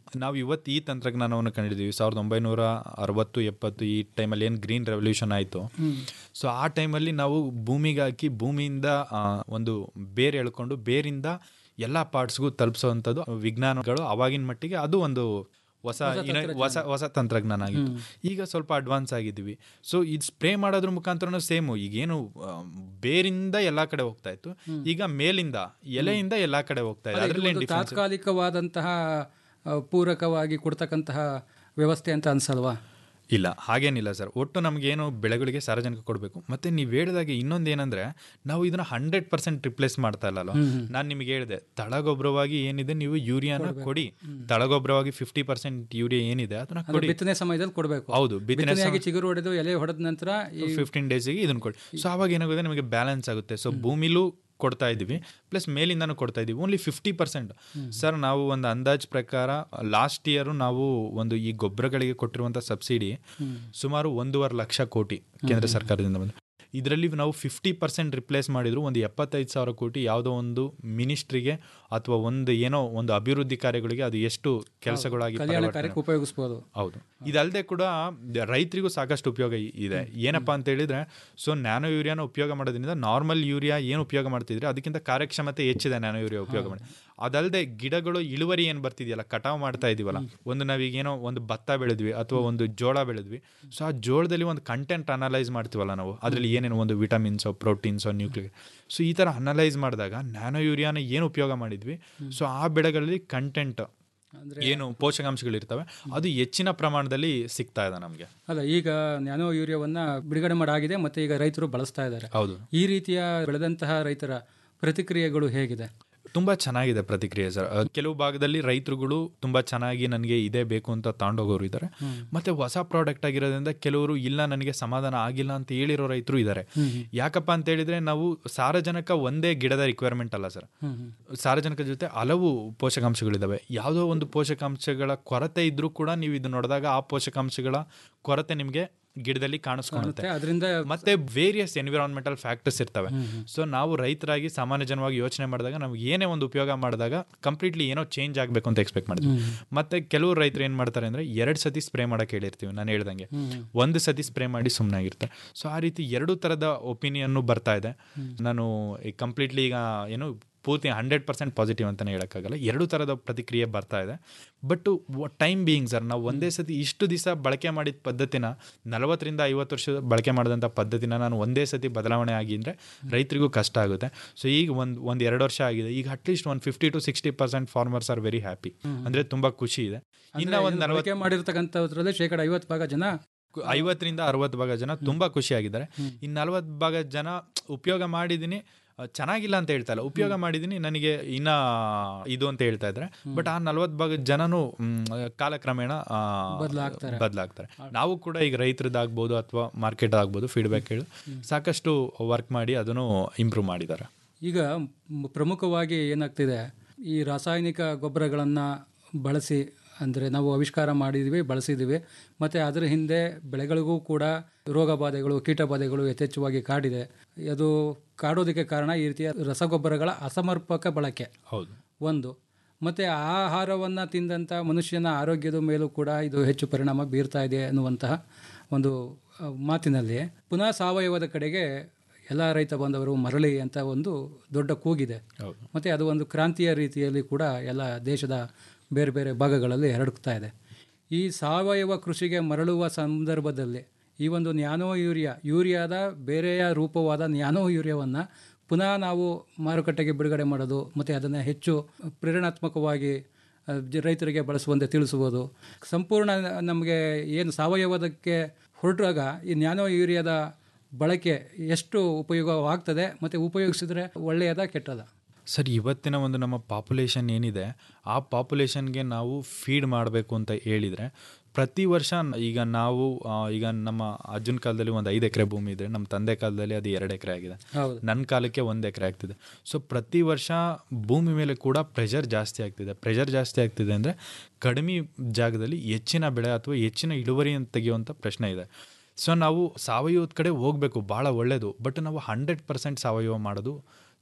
ನಾವು ಇವತ್ತು ಈ ತಂತ್ರಜ್ಞಾನವನ್ನು ಕಂಡಿದ್ದೀವಿ ಸಾವಿರದ ಒಂಬೈನೂರ ಅರವತ್ತು ಎಪ್ಪತ್ತು ಈ ಟೈಮಲ್ಲಿ ಏನು ಗ್ರೀನ್ ರೆವಲ್ಯೂಷನ್ ಆಯಿತು ಸೊ ಆ ಟೈಮಲ್ಲಿ ನಾವು ಭೂಮಿಗೆ ಹಾಕಿ ಭೂಮಿಯಿಂದ ಆ, ಒಂದು ಬೇರೆ ಎಳ್ಕೊಂಡು ಬೇರಿಂದ ಎಲ್ಲ ಪಾರ್ಟ್ಸ್ಗೂ ತಲುಪಿಸೋವಂಥದ್ದು ವಿಜ್ಞಾನಗಳು ಅವಾಗಿನ ಮಟ್ಟಿಗೆ ಅದು ಒಂದು ಹೊಸ ಇನ- ಹೊಸ ಹೊಸ ತಂತ್ರಜ್ಞಾನ ಆಗಿತ್ತು ಈಗ ಸ್ವಲ್ಪ ಅಡ್ವಾನ್ಸ್ ಆಗಿದ್ದೀವಿ ಸೊ ಇದು ಸ್ಪ್ರೇ ಮಾಡೋದ್ರ ಮುಖಾಂತರ ಸೇಮು ಈಗೇನು ಆ, ಬೇರಿಂದ ಎಲ್ಲ ಕಡೆ ಹೋಗ್ತಾ ಇತ್ತು ಈಗ ಮೇಲಿಂದ ಎಲೆಯಿಂದ ಎಲ್ಲ ಕಡೆ ಹೋಗ್ತಾ ಇದೆ ಅಲ್ಲ, ಇದು ಅದರಲ್ಲಿ ಒಂದು ತಾತ್ಕಾಲಿಕವಾದಂತಹ ಆ, ಪೂರಕವಾಗಿ ಕೊಡ್ತಕ್ಕಂತಹ ವ್ಯವಸ್ಥೆ ಅಂತ ಅನ್ಸಲ್ವಾ ಇಲ್ಲ ಹಾಗೇನಿಲ್ಲ ಸರ್ ಒಟ್ಟು ನಮಗೇನು ಬೆಳೆಗಳಿಗೆ ಸಾರ್ವಜನಿಕ ಕೊಡಬೇಕು ಮತ್ತೆ ನೀವು ಹೇಳಿದಾಗೆ ಇನ್ನೊಂದು ಏನಂದ್ರೆ ನಾವು ಇದನ್ನ ಹಂಡ್ರೆಡ್ ಪರ್ಸೆಂಟ್ ರಿಪ್ಲೇಸ್ ಮಾಡ್ತಾ ಇಲ್ಲಲ್ಲ ನಾನು ನಿಮ್ಗೆ ಹೇಳಿದೆ ತಳಗೊಬ್ಬರವಾಗಿ ಏನಿದೆ ನೀವು ಯೂರಿಯಾನ ಕೊಡಿ ತಳಗೊಬ್ಬರವಾಗಿ ಫಿಫ್ಟಿ ಪರ್ಸೆಂಟ್ ಯೂರಿಯಾ ಏನಿದೆ ಅದನ್ನ ಅದು ಕೊಡಿ ಬಿತ್ತನೆ ಸಮಯದಲ್ಲಿ ಕೊಡಬೇಕು ಹೌದು ಬಿತ್ತನೆ ಬಿತ್ತನೆಯಾಗಿ ಚಿಗುರು ಹೊಡೆದು ಎಲೆ ಹೊಡೆದ ನಂತರ ಈ ಫಿಫ್ಟೀನ್ ಡೇಸಿಗೆ ಇದನ್ನ ಕೊಡಿ ಸೊ ಅವಾಗ ಏನಾಗುತ್ತೆ ನಿಮಗೆ ಬ್ಯಾಲೆನ್ಸ್ ಆಗುತ್ತೆ ಸೊ ಭೂಮಿಲೂ ಕೊಡ್ತಾ ಇದ್ದೀವಿ ಪ್ಲಸ್ ಮೇಲಿಂದನೂ ಕೊಡ್ತಾ ಇದ್ದೀವಿ ಓನ್ಲಿ ಫಿಫ್ಟಿ ಪರ್ಸೆಂಟ್ ಸರ್ ನಾವು ಒಂದು ಅಂದಾಜ್ ಪ್ರಕಾರ ಲಾಸ್ಟ್ ಇಯರ್ ನಾವು ಒಂದು ಈ ಗೊಬ್ಬರಗಳಿಗೆ ಕೊಟ್ಟಿರುವಂಥ ಸಬ್ಸಿಡಿ ಸುಮಾರು ಒಂದೂವರೆ ಲಕ್ಷ ಕೋಟಿ ಕೇಂದ್ರ ಸರ್ಕಾರದಿಂದ ಬಂದು ಇದರಲ್ಲಿ ನಾವು ಫಿಫ್ಟಿ ಪರ್ಸೆಂಟ್ ರಿಪ್ಲೇಸ್ ಮಾಡಿದ್ರು ಒಂದು ಎಪ್ಪತ್ತೈದು ಸಾವಿರ ಕೋಟಿ ಯಾವುದೋ ಒಂದು ಮಿನಿಸ್ಟ್ರಿಗೆ ಅಥವಾ ಒಂದು ಏನೋ ಒಂದು ಅಭಿವೃದ್ಧಿ ಕಾರ್ಯಗಳಿಗೆ ಅದು ಎಷ್ಟು ಕೆಲಸಗಳಾಗಿ ಕಲ್ಯಾಣ ಪರಿವರ್ತನೆ ಕಾರ್ಯಕ್ಕೆ ಉಪಯೋಗಿಸ್ಬೋದು ಹೌದು ಇದಲ್ಲದೆ ಕೂಡ ರೈತರಿಗೂ ಸಾಕಷ್ಟು ಉಪಯೋಗ ಇ- ಇದೆ ಏನಪ್ಪಾ ಅಂತ ಹೇಳಿದ್ರೆ ಸೊ ನ್ಯಾನೋ ಯೂರಿಯಾನ ಉಪಯೋಗ ಮಾಡೋದ್ರಿಂದ ನಾರ್ಮಲ್ ಯೂರಿಯಾ ಏನು ಉಪಯೋಗ ಮಾಡ್ತಿದ್ರೆ ಅದಕ್ಕಿಂತ ಕಾರ್ಯಕ್ಷಮತೆ ಹೆಚ್ಚಿದೆ ನ್ಯಾನೋ ಯೂರಿಯಾ ಉಪಯೋಗ ಮಾಡಿ ಅದಲ್ಲದೆ ಗಿಡಗಳು ಇಳುವರಿ ಏನು ಬರ್ತಿದೆಯಲ್ಲ ಕಟಾವು ಮಾಡ್ತಾ ಇದೀವಲ್ಲ ಒಂದು ನಾವೀಗೇನೋ ಒಂದು ಭತ್ತ ಬೆಳೆದ್ವಿ ಅಥವಾ ಒಂದು ಜೋಳ ಬೆಳೆದ್ವಿ ಸೊ ಆ ಜೋಳದಲ್ಲಿ ಒಂದು ಕಂಟೆಂಟ್ ಅನಲೈಸ್ ಮಾಡ್ತೀವಲ್ಲ ನಾವು ಅದರಲ್ಲಿ ಏನೇನು ಒಂದು ವಿಟಮಿನ್ಸೋ ಪ್ರೋಟೀನ್ಸೋ ನ್ಯೂಕ್ಲಿಯರ್ ಸೊ ಈ ಥರ ಅನಲೈಸ್ ಮಾಡಿದಾಗ ನ್ಯಾನೋ ಯೂರಿಯಾನ ಏನು ಉಪಯೋಗ ಮಾಡಿದ್ವಿ ಸೊ ಆ ಬೆಳೆಗಳಲ್ಲಿ ಕಂಟೆಂಟ್ ಏನು ಪೋಷಕಾಂಶಗಳಿರ್ತವೆ ಅದು ಹೆಚ್ಚಿನ ಪ್ರಮಾಣದಲ್ಲಿ ಸಿಗ್ತಾ ಇದೆ ನಮಗೆ ಅಲ್ಲ ಈಗ ನ್ಯಾನೋ ಯೂರಿಯಾವನ್ನ ಬಿಡುಗಡೆ ಮಾಡಾಗಿದೆ ಮತ್ತೆ ಈಗ ರೈತರು ಬಳಸ್ತಾ ಇದ್ದಾರೆ ಹೌದು ಈ ರೀತಿಯ ಬೆಳೆದಂತಹ ರೈತರ ಪ್ರತಿಕ್ರಿಯೆಗಳು ಹೇಗಿದೆ ತುಂಬಾ ಚೆನ್ನಾಗಿದೆ ಪ್ರತಿಕ್ರಿಯೆ ಸರ್ ಅಹ್, ಕೆಲವು ಭಾಗದಲ್ಲಿ ರೈತರುಗಳು ತುಂಬಾ ಚೆನ್ನಾಗಿ ನನಗೆ ಇದೇ ಬೇಕು ಅಂತ ತಗೊಂಡೋಗೋರು ಇದ್ದಾರೆ ಮತ್ತೆ ಹೊಸ ಪ್ರಾಡಕ್ಟ್ ಆಗಿರೋದ್ರಿಂದ ಕೆಲವರು ಇಲ್ಲ ನನಗೆ ಸಮಾಧಾನ ಆಗಿಲ್ಲ ಅಂತ ಹೇಳಿರೋ ರೈತರು ಇದ್ದಾರೆ ಯಾಕಪ್ಪ ಅಂತ ಹೇಳಿದ್ರೆ ನಾವು ಸಾರಜನಕ ಒಂದೇ ಗಿಡದ ರಿಕ್ವೈರ್ಮೆಂಟ್ ಅಲ್ಲ ಸರ್ ಸಾರಜನಕ ಜೊತೆ ಹಲವು ಪೋಷಕಾಂಶಗಳಿದಾವೆ ಯಾವುದೋ ಒಂದು ಪೋಷಕಾಂಶಗಳ ಕೊರತೆ ಇದ್ರೂ ಕೂಡ ನೀವು ಇದು ನೋಡಿದಾಗ ಆ ಪೋಷಕಾಂಶಗಳ ಕೊರತೆ ನಿಮಗೆ ಗಿಡದಲ್ಲಿ ಕಾಣಿಸ್ಕೊಳ್ಳುತ್ತೆ ಅದರಿಂದ ಮತ್ತೆ ವೇರಿಯಸ್ ಎನ್ವಿರಾನ್ಮೆಂಟಲ್ ಫ್ಯಾಕ್ಟರ್ಸ್ ಇರ್ತವೆ ಸೊ ನಾವು ರೈತರಾಗಿ ಸಾಮಾನ್ಯ ಜನವಾಗಿ ಯೋಚನೆ ಮಾಡಿದಾಗ ನಾವು ಏನೇ ಒಂದು ಉಪಯೋಗ ಮಾಡಿದಾಗ ಕಂಪ್ಲೀಟ್ಲಿ ಏನೋ ಚೇಂಜ್ ಆಗಬೇಕು ಅಂತ ಎಕ್ಸ್ಪೆಕ್ಟ್ ಮಾಡಿದ್ವಿ ಮತ್ತೆ ಕೆಲವು ರೈತರು ಏನು ಮಾಡ್ತಾರೆ ಅಂದ್ರೆ ಎರಡು ಸತಿ ಸ್ಪ್ರೇ ಮಾಡಕ್ಕೆ ಹೇಳಿರ್ತೀವಿ ನಾನು ಹೇಳ್ದಂಗೆ ಒಂದು ಸತಿ ಸ್ಪ್ರೇ ಮಾಡಿ ಸುಮ್ಮನೆ ಆಗಿರ್ತಾರೆ ಸೊ ಆ ರೀತಿ ಎರಡು ಥರದ ಒಪಿನಿಯನ್ನು ಬರ್ತಾ ಇದೆ ನಾನು ಕಂಪ್ಲೀಟ್ಲಿ ಈಗ ಏನು ಪೂರ್ತಿ ಹಂಡ್ರೆಡ್ ಪರ್ಸೆಂಟ್ ಪಾಸಿಟಿವ್ ಅಂತಲೇ ಹೇಳೋಕ್ಕಾಗಲ್ಲ ಎರಡು ಥರದ ಪ್ರತಿಕ್ರಿಯೆ ಬರ್ತಾ ಇದೆ ಬಟ್ ಟೈಮ್ ಬೀಯಿಂಗ್ ಸರ್ ನಾವು ಒಂದೇ ಸತಿ ಇಷ್ಟು ದಿವಸ ಬಳಕೆ ಮಾಡಿದ ಪದ್ಧತಿನ ನಲವತ್ತರಿಂದ ಐವತ್ತು ವರ್ಷ ಬಳಕೆ ಮಾಡಿದಂಥ ಪದ್ಧತಿನ ನಾನು ಒಂದೇ ಸತಿ ಬದಲಾವಣೆ ಆಗಿದ್ರೆ ರೈತರಿಗೂ ಕಷ್ಟ ಆಗುತ್ತೆ ಸೊ ಈಗ ಒಂದು ಒಂದು ಎರಡು ವರ್ಷ ಆಗಿದೆ ಈಗ ಅಟ್ಲೀಸ್ಟ್ ಒಂದು fifty to sixty percent farmers are very happy ಅಂದರೆ ತುಂಬ ಖುಷಿ ಇದೆ ಇನ್ನ ಒಂದು ಬಳಕೆ ನಲವತ್ತು ಮಾಡಿರ್ತಕ್ಕಂಥದ್ರಲ್ಲಿ ಶೇಕಡ ಐವತ್ತು ಭಾಗ ಜನ ಐವತ್ತರಿಂದ ಅರವತ್ತು ಭಾಗ ಜನ ತುಂಬಾ ಖುಷಿಯಾಗಿದ್ದಾರೆ ಇನ್ನು ನಲವತ್ತು ಭಾಗ ಜನ ಉಪಯೋಗ ಮಾಡಿದ್ದೀನಿ ಆ, ಚೆನ್ನಾಗಿಲ್ಲ ಅಂತ ಹೇಳ್ತಾ ಇಲ್ಲ ಉಪಯೋಗ ಮಾಡಿದ್ದೀನಿ ನನಗೆ ಇನ್ನ ಇದು ಅಂತ ಹೇಳ್ತಾ ಇದ್ದಾರೆ ಬಟ್ ಆ ನಲವತ್ತು ಭಾಗ ಜನನು ಮ್, ಕಾಲಕ್ರಮೇಣ ಆ, ಬದ್ಲಾಗ್ತಾರೆ. ಬದ್ಲಾಗ್ತಾರೆ ನಾವು ಕೂಡ ಈಗ ರೈತರದ್ದಾಗ್ಬೋದು ಅಥವಾ ಮಾರ್ಕೆಟ್ ಆಗ್ಬೋದು ಫೀಡ್ಬ್ಯಾಕ್ ಹೇಳಿ ಸಾಕಷ್ಟು ವರ್ಕ್ ಮಾಡಿ ಅದನ್ನು ಇಂಪ್ರೂವ್ ಮಾಡಿದ್ದಾರೆ ಈಗ ಮ್- ಪ್ರಮುಖವಾಗಿ ಏನಾಗ್ತಿದೆ ಈ ರಾಸಾಯನಿಕ ಗೊಬ್ಬರಗಳನ್ನು ಬಳಸಿ ಅಂದರೆ ನಾವು ಆವಿಷ್ಕಾರ ಮಾಡಿದ್ವಿ ಬಳಸಿದ್ದೀವಿ ಮತ್ತು ಅದರ ಹಿಂದೆ ಬೆಳೆಗಳಿಗೂ ಕೂಡ ರೋಗ ಬಾಧೆಗಳು ಕೀಟ ಬಾಧೆಗಳು ಯಥೇಚ್ಛವಾಗಿ ಕಾಡಿದೆ ಅದು ಕಾಡೋದಕ್ಕೆ ಕಾರಣ ಈ ರೀತಿಯ ರಸಗೊಬ್ಬರಗಳ ಅಸಮರ್ಪಕ ಬಳಕೆ ಹೌದು ಒಂದು ಮತ್ತು ಆಹಾರವನ್ನು ತಿಂದಂಥ ಮನುಷ್ಯನ ಆರೋಗ್ಯದ ಮೇಲೂ ಕೂಡ ಇದು ಹೆಚ್ಚು ಪರಿಣಾಮ ಬೀರ್ತಾ ಇದೆ ಅನ್ನುವಂತಹ ಒಂದು ಆ, ಮಾತಿನಲ್ಲಿ ಪುನಃ ಸಾವಯವದ ಕಡೆಗೆ ಎಲ್ಲ ರೈತ ಬಾಂಧವರು ಮರಳಿ ಅಂತ ಒಂದು ದೊಡ್ಡ ಕೂಗಿದೆ ಹೌದು. ಮತ್ತು ಅದು ಒಂದು ಕ್ರಾಂತಿಯ ರೀತಿಯಲ್ಲಿ ಕೂಡ ಎಲ್ಲ ದೇಶದ ಬೇರೆ ಬೇರೆ ಭಾಗಗಳಲ್ಲಿ ಹರಡ್ತಾ ಇದೆ ಈ ಸಾವಯವ ಕೃಷಿಗೆ ಮರಳುವ ಸಂದರ್ಭದಲ್ಲಿ ಈ ಒಂದು ನ್ಯಾನೋ ಯೂರಿಯಾ ಯೂರಿಯಾದ ಬೇರೆಯ ರೂಪವಾದ ನ್ಯಾನೋ ಯೂರಿಯಾವನ್ನು ಪುನಃ ನಾವು ಮಾರುಕಟ್ಟೆಗೆ ಬಿಡುಗಡೆ ಮಾಡೋದು ಮತ್ತು ಅದನ್ನು ಹೆಚ್ಚು ಪ್ರೇರಣಾತ್ಮಕವಾಗಿ ಆ, ಜ- ರೈತರಿಗೆ ಬಳಸುವಂತೆ ತಿಳಿಸುವುದು ಸಂಪೂರ್ಣ ನಮಗೆ ಏನು ಸಾವಯವದಕ್ಕೆ ಹೊರಟಾಗ ಈ ನ್ಯಾನೋ ಯೂರಿಯಾದ ಬಳಕೆ ಎಷ್ಟು ಉಪಯೋಗವಾಗ್ತದೆ ಮತ್ತು ಉಪಯೋಗಿಸಿದ್ರೆ ಒಳ್ಳೆಯದ ಕೆಟ್ಟದ ಸರ್ ಇವತ್ತಿನ ಒಂದು ನಮ್ಮ ಪಾಪ್ಯುಲೇಷನ್ ಏನಿದೆ ಆ ಪಾಪ್ಯುಲೇಷನ್ಗೆ ನಾವು ಫೀಡ್ ಮಾಡಬೇಕು ಅಂತ ಹೇಳಿದರೆ ಪ್ರತಿ ವರ್ಷ ಈಗ ನಾವು ಆ, ಈಗ ನಮ್ಮ ಅಜ್ಜನ ಕಾಲದಲ್ಲಿ ಒಂದು ಐದು ಎಕರೆ ಭೂಮಿ ಇದೆ ನಮ್ಮ ತಂದೆ ಕಾಲದಲ್ಲಿ ಅದು ಎರಡು ಎಕರೆ ಆಗಿದೆ ಹೌದು. ನನ್ನ ಕಾಲಕ್ಕೆ ಒಂದು ಎಕರೆ ಆಗ್ತಿದೆ ಸೊ ಪ್ರತಿ ವರ್ಷ ಭೂಮಿ ಮೇಲೆ ಕೂಡ ಪ್ರೆಷರ್ ಜಾಸ್ತಿ ಆಗ್ತಿದೆ ಪ್ರೆಷರ್ ಜಾಸ್ತಿ ಆಗ್ತಿದೆ ಅಂದರೆ ಕಡಿಮೆ ಜಾಗದಲ್ಲಿ ಹೆಚ್ಚಿನ ಬೆಳೆ ಅಥವಾ ಹೆಚ್ಚಿನ ಇಳುವರಿಯನ್ನು ತೆಗೆಯುವಂಥ ಪ್ರಶ್ನೆ ಇದೆ ಸೊ ನಾವು ಸಾವಯವದ ಕಡೆ ಹೋಗಬೇಕು ಭಾಳ ಒಳ್ಳೆಯದು ಬಟ್ ನಾವು ಹಂಡ್ರೆಡ್ ಪರ್ಸೆಂಟ್ ಸಾವಯವ ಮಾಡೋದು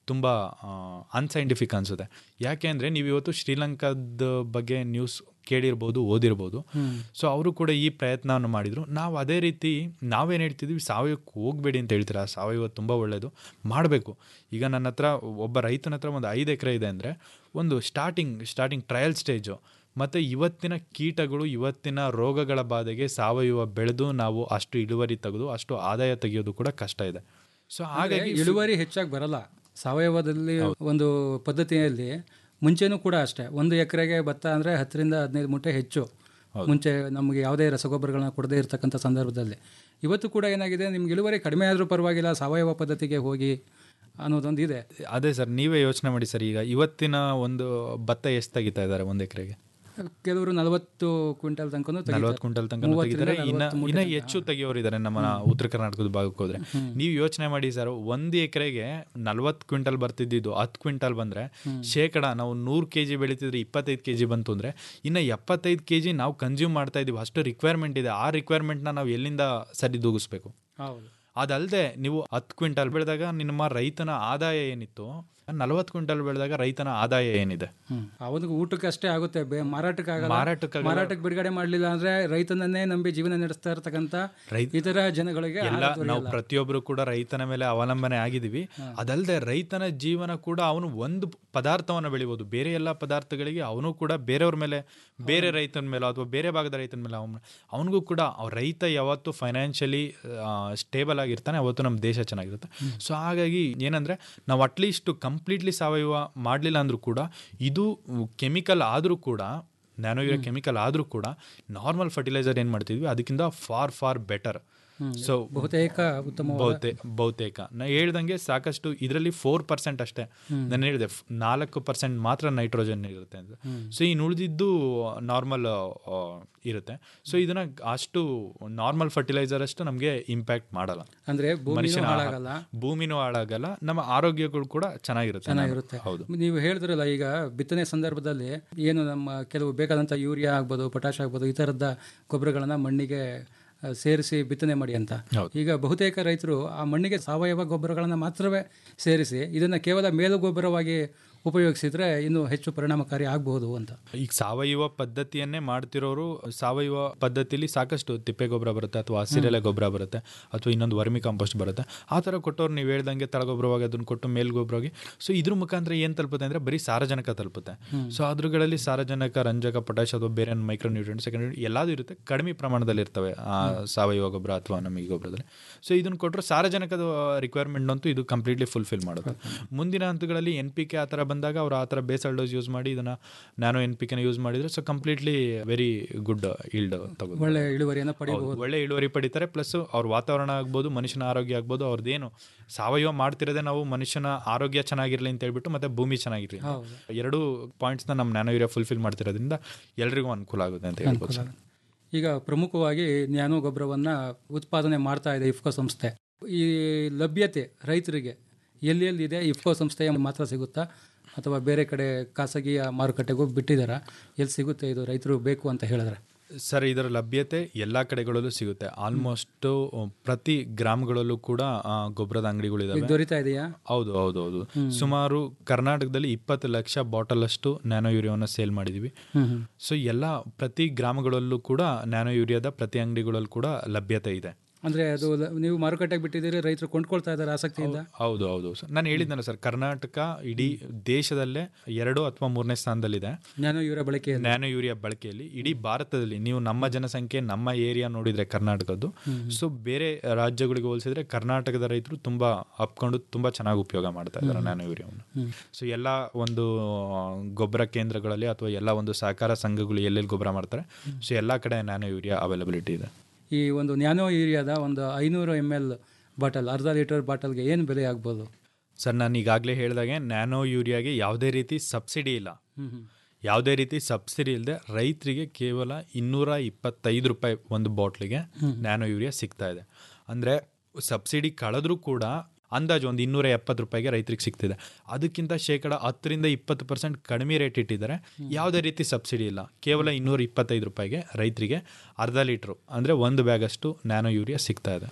ತುಂಬ ಅನ್ಸೈಂಟಿಫಿಕ್ ಅನಿಸುತ್ತೆ ಯಾಕೆ ಅಂದರೆ ನೀವು ಇವತ್ತು ಶ್ರೀಲಂಕಾದ ಬಗ್ಗೆ ನ್ಯೂಸ್ ಕೇಳಿರ್ಬೋದು ಓದಿರ್ಬೋದು ಸೊ ಅವರು ಕೂಡ ಈ ಪ್ರಯತ್ನವನ್ನು ಮಾಡಿದರು ನಾವು ಅದೇ ರೀತಿ ನಾವೇನು ಹೇಳ್ತಿದ್ವಿ ಸಾವಯವಕ್ಕೆ ಹೋಗಬೇಡಿ ಅಂತ ಹೇಳ್ತೀರಾ ಸಾವಯವ ತುಂಬ ಒಳ್ಳೆಯದು ಮಾಡಬೇಕು ಈಗ ನನ್ನ ಹತ್ರ ಒಬ್ಬ ರೈತನ ಹತ್ರ ಒಂದು ಐದು ಎಕರೆ ಇದೆ ಅಂದರೆ ಒಂದು ಸ್ಟಾರ್ಟಿಂಗ್ ಸ್ಟಾರ್ಟಿಂಗ್ ಟ್ರಯಲ್ ಸ್ಟೇಜು ಮತ್ತು ಇವತ್ತಿನ ಕೀಟಗಳು ಇವತ್ತಿನ ರೋಗಗಳ ಬಾಧೆಗೆ ಸಾವಯವ ಬೆಳೆದು ನಾವು ಅಷ್ಟು ಇಳುವರಿ ತೆಗೆದು ಅಷ್ಟು ಆದಾಯ ತೆಗೆಯೋದು ಕೂಡ ಕಷ್ಟ ಇದೆ ಸೊ ಹಾಗಾಗಿ ಇಳುವರಿ ಹೆಚ್ಚಾಗಿ ಬರಲ್ಲ ಸಾವಯವದಲ್ಲಿ ಒಂದು ಪದ್ಧತಿಯಲ್ಲಿ ಮುಂಚೆನೂ ಕೂಡ ಅಷ್ಟೇ ಒಂದು ಎಕರೆಗೆ ಭತ್ತ ಅಂದರೆ ಹತ್ತರಿಂದ ಹದಿನೈದು ಮೂಟೆ ಹೆಚ್ಚು ಮುಂಚೆ ನಮಗೆ ಯಾವುದೇ ರಸಗೊಬ್ಬರಗಳನ್ನ ಕೊಡದೇ ಇರತಕ್ಕಂಥ ಸಂದರ್ಭದಲ್ಲಿ ಇವತ್ತು ಕೂಡ ಏನಾಗಿದೆ ನಿಮ್ಗೆ ಇಳುವರಿ ಕಡಿಮೆ ಆದರೂ ಪರವಾಗಿಲ್ಲ ಸಾವಯವ ಪದ್ಧತಿಗೆ ಹೋಗಿ ಅನ್ನೋದೊಂದು ಇದೆ ಅದೇ ಸರ್ ನೀವೇ ಯೋಚನೆ ಮಾಡಿ ಸರ್ ಈಗ ಇವತ್ತಿನ ಒಂದು ಭತ್ತ ಎಷ್ಟು ತೆಗಿತಾ ಇದ್ದಾರೆ ಒಂದು ಎಕರೆಗೆ ಕೆಲವರು ನಲವತ್ತು ಕ್ವಿಂಟಲ್ ತನಕ ನಲವತ್ತು ಕ್ವಿಂಟಲ್ ತನಕ ತೆಗಿತಾರೆ ಇನ್ನ ಇನ್ನ ಹೆಚ್ಚು ತೆಗಿಯೋರು ಇದ್ದಾರೆ ನಮ್ಮ ಉತ್ತರ ಕರ್ನಾಟಕದ ಭಾಗಕ್ಕೆ ಹೋದ್ರೆ ನೀವು ಯೋಚನೆ ಮಾಡಿ ಸರ್ ಒಂದು ಎಕರೆಗೆ ನಲ್ವತ್ತು ಕ್ವಿಂಟಲ್ ಬರ್ತಿದ್ದು ಹತ್ತು ಕ್ವಿಂಟಲ್ ಬಂದ್ರೆ ಶೇಕಡ ನಾವು ನೂರು ಕೆ ಜಿ ಬೆಳೀತಿದ್ರೆ ಇಪ್ಪತ್ತೈದು ಕೆ ಜಿ ಬಂತು ಅಂದ್ರೆ ಇನ್ನ ಎಪ್ಪತ್ತೈದು ಕೆ ಜಿ ನಾವು ಕನ್ಸ್ಯೂಮ್ ಮಾಡ್ತಾ ಇದೀವಿ ಅಷ್ಟು ರಿಕ್ವೈರ್ಮೆಂಟ್ ಇದೆ ಆ ರಿಕ್ವೈರ್ಮೆಂಟ್ನ ನಾವು ಎಲ್ಲಿಂದ ಸರಿದೂಗಿಸ್ಬೇಕು ಹೌದು ಅದಲ್ಲದೆ ನೀವು ಹತ್ತು ಕ್ವಿಂಟಲ್ ಬೆಳೆದಾಗ ನಿಮ್ಮ ರೈತನ ಆದಾಯ ಏನಿತ್ತು ನಲವತ್ತು ಕ್ವಿಂಟಲ್ ಬೆಳೆದಾಗ ರೈತನ ಆದಾಯ ಏನಿದೆ ಅವನಿಗೆ ಊಟಕ್ಕೆ ಅಷ್ಟೇ ಆಗುತ್ತೆ ಬೇ ಮಾರಾಟಕ್ಕೆ ಆಗಲ್ಲ ಮಾರಾಟಕ್ಕಾಗಲ್ಲ. ಮಾರಾಟಕ್ಕೆ ಬಿಡುಗಡೆ ಮಾಡಲಿಲ್ಲ ಅಂದ್ರೆ ರೈತನನ್ನೇ ನಂಬಿ ಜೀವನ ನಡೆಸ್ತಾ ಇರತಕ್ಕಂಥ ಇತರ ಜನಗಳಿಗೆ ಎಲ್ಲ ಆಹಾರ ನಾವು ದೊರೆಯಲ್ಲ. ಪ್ರತಿಯೊಬ್ಬರು ಕೂಡ ರೈತನ ಮೇಲೆ ಅವಲಂಬನೆ ಆಗಿದ್ದೀವಿ ಅದಲ್ಲದೆ ರೈತನ ಜೀವನ ಕೂಡ ಅವನು ಒಂದು ಪದಾರ್ಥವನ್ನು ಬೆಳಿಬೋದು ಬೇರೆ ಎಲ್ಲ ಪದಾರ್ಥಗಳಿಗೆ ಅವನು ಕೂಡ ಬೇರೆಯವ್ರ ಮೇಲೆ ಬೇರೆ ರೈತನ ಮೇಲೆ ಅಥವಾ ಬೇರೆ ಭಾಗದ ರೈತನ ಮೇಲೆ ಅವನು ಅವನಿಗೂ ಕೂಡ ಅವ್ರ ರೈತ ಯಾವತ್ತು ಫೈನಾನ್ಷಿಯಲಿ ಸ್ಟೇಬಲ್ ಆಗಿರ್ತಾನೆ ಅವತ್ತು ನಮ್ಮ ದೇಶ ಚೆನ್ನಾಗಿರುತ್ತೆ ಸೊ ಹಾಗಾಗಿ ಏನಂದ್ರೆ ನಾವು ಅಟ್ಲೀಸ್ಟ್ ಕಂಪ್ಲೀಟ್ಲಿ ಸಾವಯವ ಮಾಡಲಿಲ್ಲ ಅಂದ್ರೂ ಕೂಡ ಇದು ಕೆಮಿಕಲ್ ಆದರೂ ಕೂಡ ನ್ಯಾನೋ ಯೂರಿಯಾ ಕೆಮಿಕಲ್ ಆದರೂ ಕೂಡ ನಾರ್ಮಲ್ ಫರ್ಟಿಲೈಸರ್ ಏನು ಮಾಡ್ತಿದ್ವಿ ಅದಕ್ಕಿಂತ ಫಾರ್ ಫಾರ್ ಬೆಟರ್ ಸೊ ಬಹುತೇಕ ಉತ್ತಮವಾದ ಬಹುತೇ ಬಹುತೇಕ ನಾ ಹೇಳ್ದಂಗೆ ಸಾಕಷ್ಟು ಇದರಲ್ಲಿ ಫೋರ್ ಪರ್ಸೆಂಟ್ ಅಷ್ಟೇ ನಾನು ಹೇಳಿದೆ ಫ್- ನಾಲ್ಕು ಪರ್ಸೆಂಟ್ ಮಾತ್ರ ನೈಟ್ರೋಜನ್ ಇರುತ್ತೆ ಅಂತ ಸೊ ಇನ್ನು ಉಳಿದಿದ್ದು ನಾರ್ಮಲ್ ಇರುತ್ತೆ ಸೊ ಇದನ್ನ ಅಷ್ಟು ನಾರ್ಮಲ್ ಫರ್ಟಿಲೈಸರ್ ಅಷ್ಟು ನಮಗೆ ಇಂಪ್ಯಾಕ್ಟ್ ಮಾಡಲ್ಲ ಅಂದ್ರೆ ಭೂಮಿನೂ ಮನುಷ್ಯನ ಆಹಾರ- ಹಾಳಾಗಲ್ಲ. ಭೂಮಿನೂ ಹಾಳಾಗಲ್ಲ ನಮ್ಮ ಆರೋಗ್ಯಗಳು ಕೂಡ ಚೆನ್ನಾಗಿರುತ್ತೆ ಚೆನ್ನಾಗಿರುತ್ತೆ ಹೌದು ನೀವು ಹೇಳಿದ್ರಲ್ಲ ಈಗ ಬಿತ್ತನೆ ಸಂದರ್ಭದಲ್ಲಿ ಏನು ನಮ್ಮ ಕೆಲವು ಬೇಕಾದಂಥ ಯೂರಿಯಾ ಆಗ್ಬೋದು ಪೊಟ್ಯಾಶ್ ಆಗ್ಬೋದು ಈ ಥರದ ಗೊಬ್ಬರಗಳನ್ನ ಮಣ್ಣಿಗೆ ಆ, ಸೇರಿಸಿ ಬಿತ್ತನೆ ಮಾಡಿ ಅಂತ ಈಗ ಬಹುತೇಕ ರೈತರು ಆ ಮಣ್ಣಿಗೆ ಸಾವಯವ ಗೊಬ್ಬರಗಳನ್ನು ಮಾತ್ರವೇ ಸೇರಿಸಿ ಇದನ್ನು ಕೇವಲ ಮೇಲು ಗೊಬ್ಬರವಾಗಿ ಉಪಯೋಗಿಸಿದ್ರೆ ಇನ್ನೂ ಹೆಚ್ಚು ಪರಿಣಾಮಕಾರಿ ಆಗಬಹುದು ಅಂತ ಈಗ ಸಾವಯವ ಪದ್ಧತಿಯನ್ನೇ ಮಾಡ್ತಿರೋರು ಸಾವಯವ ಪದ್ಧತಿಲಿ ಸಾಕಷ್ಟು ತಿಪ್ಪೆ ಗೊಬ್ಬರ ಬರುತ್ತೆ ಅಥವಾ ಹಸಿರೆಲೆ ಗೊಬ್ಬರ ಬರುತ್ತೆ ಅಥವಾ ಇನ್ನೊಂದು ವರ್ಮಿ ಕಾಂಪೋಸ್ಟ್ ಬರುತ್ತೆ ಆ ಥರ ಕೊಟ್ಟವ್ರು ನೀವು ಹೇಳ್ದಂಗೆ ತಳಗೊಬ್ಬರವಾಗಿ ಅದನ್ನು ಕೊಟ್ಟು ಮೇಲ್ಗೊಬ್ಬರವಾಗಿ ಸೊ ಇದ್ರ ಮುಖಾಂತರ ಏನು ತಲುಪುತ್ತೆ ಅಂದರೆ ಬರೀ ಸಾರಜನಕ ತಲುಪುತ್ತೆ ಸೊ ಅದ್ರಗಳಲ್ಲಿ ಸಾರಜನಕ ರಂಜಕ ಪೊಟ್ಯಾಶ್ ಅಥವಾ ಬೇರೆ ಮೈಕ್ರೋ ನ್ಯೂಟ್ರಿಯೆಂಟ್ ಸೆಕೆಂಡ್ ಎಲ್ಲದೂ ಇರುತ್ತೆ ಕಡಿಮೆ ಪ್ರಮಾಣದಲ್ಲಿ ಇರ್ತವೆ ಆ ಸಾವಯವ ಗೊಬ್ಬರ ಅಥವಾ ನಮಗೆ ಗೊಬ್ಬರದಲ್ಲಿ ಸೊ ಇದನ್ನು ಕೊಟ್ಟರೆ ಸಾರಜನಕದ ರಿಕ್ವೈರ್ಮೆಂಟ್ ಅಂತೂ ಇದು ಕಂಪ್ಲೀಟ್ಲಿ ಫುಲ್ಫಿಲ್ ಮಾಡುತ್ತೆ ಮುಂದಿನ ಹಂತಗಳಲ್ಲಿ ಎನ್ ಪಿ ಕೆ ಆ ಥರ ಬಂದಾಗ ಅವ್ರು ಆ ಥರ ಬೇಸಲ್ ಡೋಸ್ ಯೂಸ್ ಮಾಡಿ ಇದನ್ನು ನ್ಯಾನೋ ಎನ್ ಪಿ ಕೆನ ಯೂಸ್ ಮಾಡಿದರೆ so completely very good yield ತಗೋದು ಒಳ್ಳೆ ಇಳುವರಿಯನ್ನು ಪಡೆಯಬಹುದು ಒಳ್ಳೆ ಇಳುವರಿ ಪಡಿತಾರೆ ಪ್ಲಸ್ ಅವ್ರ ವಾತಾವರಣ ಆಗ್ಬೋದು ಮನುಷ್ಯನ ಆರೋಗ್ಯ ಆಗ್ಬೋದು ಅವ್ರದ್ದೇನು ಸಾವಯವ ಮಾಡ್ತಿರೋದೇ ನಾವು ಮನುಷ್ಯನ ಆರೋಗ್ಯ ಚೆನ್ನಾಗಿರಲಿ ಅಂತ ಹೇಳ್ಬಿಟ್ಟು ಮತ್ತೆ ಭೂಮಿ ಚೆನ್ನಾಗಿರಲಿ ಅಂತ. ಹೌದು. ಎರಡು ಪಾಯಿಂಟ್ಸ್ನ ನಮ್ಮ ನ್ಯಾನೋ ಯೂರಿಯಾ ಫುಲ್ಫಿಲ್ ಮಾಡ್ತಿರೋದ್ರಿಂದ ಎಲ್ರಿಗೂ ಅನುಕೂಲ ಆಗುತ್ತೆ ಅಂತ ಹೇಳ್ಬೋದು ಸರ್ ಈಗ ಪ್ರಮುಖವಾಗಿ ನ್ಯಾನೋ ಗೊಬ್ಬರವನ್ನು ಉತ್ಪಾದನೆ ಮಾಡ್ತಾ ಇದೆ ಇಫ್ಕೋ ಸಂಸ್ಥೆ ಈ ಲಭ್ಯತೆ ರೈತರಿಗೆ ಎಲ್ಲಿ ಎಲ್ಲಿದೆ ಇಫ್ಕೋ ಸಂಸ್ಥೆಯ ಮಾತ್ರ ಸಿಗುತ್ತಾ ಅಥವಾ ಬೇರೆ ಕಡೆ ಖಾಸಗಿಯ ಮಾರುಕಟ್ಟೆಗೂ ಬಿಟ್ಟಿದ್ದಾರಾ ಎಲ್ಲಿ ಸಿಗುತ್ತೆ ಇದು ರೈತರು ಬೇಕು ಅಂತ ಹೇಳಿದ್ರೆ ಸರ್ ಇದರ ಲಭ್ಯತೆ ಎಲ್ಲ ಕಡೆಗಳಲ್ಲೂ ಸಿಗುತ್ತೆ ಆಲ್ಮೋಸ್ಟ್ ಪ್ರತಿ ಗ್ರಾಮಗಳಲ್ಲೂ ಕೂಡ ಆ, ಗೊಬ್ಬರದ ಅಂಗಡಿಗಳಿದಾವೆ ಈಗ ದೊರೀತಾ ಇದೆಯಾ ಹೌದು ಹೌದು ಹೌದು ಸುಮಾರು ಕರ್ನಾಟಕದಲ್ಲಿ ಇಪ್ಪತ್ತು ಲಕ್ಷ ಬಾಟಲ್ ಅಷ್ಟು ನ್ಯಾನೋ ಯೂರಿಯಾವನ್ನು ಸೇಲ್ ಮಾಡಿದೀವಿ ಸೊ ಎಲ್ಲ ಪ್ರತಿ ಗ್ರಾಮಗಳಲ್ಲೂ ಕೂಡ ನ್ಯಾನೋ ಯೂರಿಯಾದ ಪ್ರತಿ ಅಂಗಡಿಗಳಲ್ಲೂ ಕೂಡ ಲಭ್ಯತೆ ಇದೆ ಅಂದ್ರೆ ಅದು ಲ- ನೀವು ಮಾರುಕಟ್ಟೆಗೆ ಬಿಟ್ಟಿದ್ದೀರಿ ರೈತರು ಕೊಂಡ್ಕೊಳ್ತಾ ಇದ್ದಾರೆ ಆಸಕ್ತಿಯಿಂದ ಹೌದು ಹೌದು ಸರ್ ನಾನು ಹೇಳಿದ್ದಲ್ಲ ಸರ್ ಕರ್ನಾಟಕ ಇಡೀ ದೇಶದಲ್ಲೇ ಎರಡು ಅಥವಾ ಮೂರನೇ ಸ್ಥಾನದಲ್ಲಿದೆ ನ್ಯಾನೋ ಯೂರಿಯಾ ಬಳಕೆ ನ್ಯಾನೋ ಯೂರಿಯಾ ಬಳಕೆಯಲ್ಲಿ ಇಡೀ ಭಾರತದಲ್ಲಿ ನೀವು ನಮ್ಮ ಜನಸಂಖ್ಯೆ ನಮ್ಮ ಏರಿಯಾ ನೋಡಿದ್ರೆ ಕರ್ನಾಟಕದ್ದು ಸೊ ಬೇರೆ ರಾಜ್ಯಗಳಿಗೆ ಹೋಲಿಸಿದ್ರೆ ಕರ್ನಾಟಕದ ರೈತರು ತುಂಬಾ ಅಪ್ಕೊಂಡು ತುಂಬಾ ಚೆನ್ನಾಗಿ ಉಪಯೋಗ ಮಾಡ್ತಾ ಇದ್ದಾರೆ ನ್ಯಾನೋ ಯೂರಿಯಾವನ್ನು ಸೊ ಎಲ್ಲ ಒಂದು ಆ, ಗೊಬ್ಬರ ಕೇಂದ್ರಗಳಲ್ಲಿ ಅಥವಾ ಎಲ್ಲ ಒಂದು ಸಹಕಾರ ಸಂಘಗಳು ಎಲ್ಲೆಲ್ಲಿ ಗೊಬ್ಬರ ಮಾಡ್ತಾರೆ ಸೊ ಎಲ್ಲ ಕಡೆ ನ್ಯಾನೋ ಯೂರಿಯಾ ಅವೈಲಬಿಲಿಟಿ ಇದೆ ಈ ಒಂದು ನ್ಯಾನೋ ಯೂರಿಯಾದ ಒಂದು ಐನೂರು ಎಮ್ ಎಲ್ ಬಾಟಲ್ ಅರ್ಧ ಲೀಟರ್ ಬಾಟಲ್ಗೆ ಏನು ಬೆಲೆ ಆಗ್ಬೋದು ಸರ್ ನಾನು ಈಗಾಗಲೇ ಹೇಳಿದಾಗೆ ನ್ಯಾನೋ ಯೂರಿಯಾಗೆ ಯಾವುದೇ ರೀತಿ ಸಬ್ಸಿಡಿ ಇಲ್ಲ ಯಾವುದೇ ರೀತಿ ಸಬ್ಸಿಡಿ ಇಲ್ಲದೆ ರೈತರಿಗೆ ಕೇವಲ ಇನ್ನೂರ ಇಪ್ಪತ್ತೈದು ರೂಪಾಯಿ ಒಂದು ಬಾಟ್ಲಿಗೆ ನ್ಯಾನೋ ಯೂರಿಯಾ ಸಿಗ್ತಾ ಇದೆ ಅಂದರೆ ಸಬ್ಸಿಡಿ ಕಳೆದ್ರೂ ಕೂಡ ಅಂದಾಜು ಒಂದು ಇನ್ನೂರ ಎಪ್ಪತ್ತು ರೂಪಾಯಿಗೆ ರೈತರಿಗೆ ಸಿಗ್ತಿದೆ ಅದಕ್ಕಿಂತ ಶೇಕಡ ಹತ್ತರಿಂದ ಇಪ್ಪತ್ತು ಪರ್ಸೆಂಟ್ ಕಡಿಮೆ ರೇಟ್ ಇಟ್ಟಿದ್ದಾರೆ ಯಾವುದೇ ರೀತಿ ಸಬ್ಸಿಡಿ ಇಲ್ಲ ಕೇವಲ ಇನ್ನೂರ ಇಪ್ಪತ್ತೈದು ರೂಪಾಯಿಗೆ ರೈತರಿಗೆ ಅರ್ಧ ಲೀಟ್ರು ಅಂದರೆ ಒಂದು ಬ್ಯಾಗಷ್ಟು ನ್ಯಾನೋ ಯೂರಿಯಾ ಸಿಗ್ತಾ ಇದೆ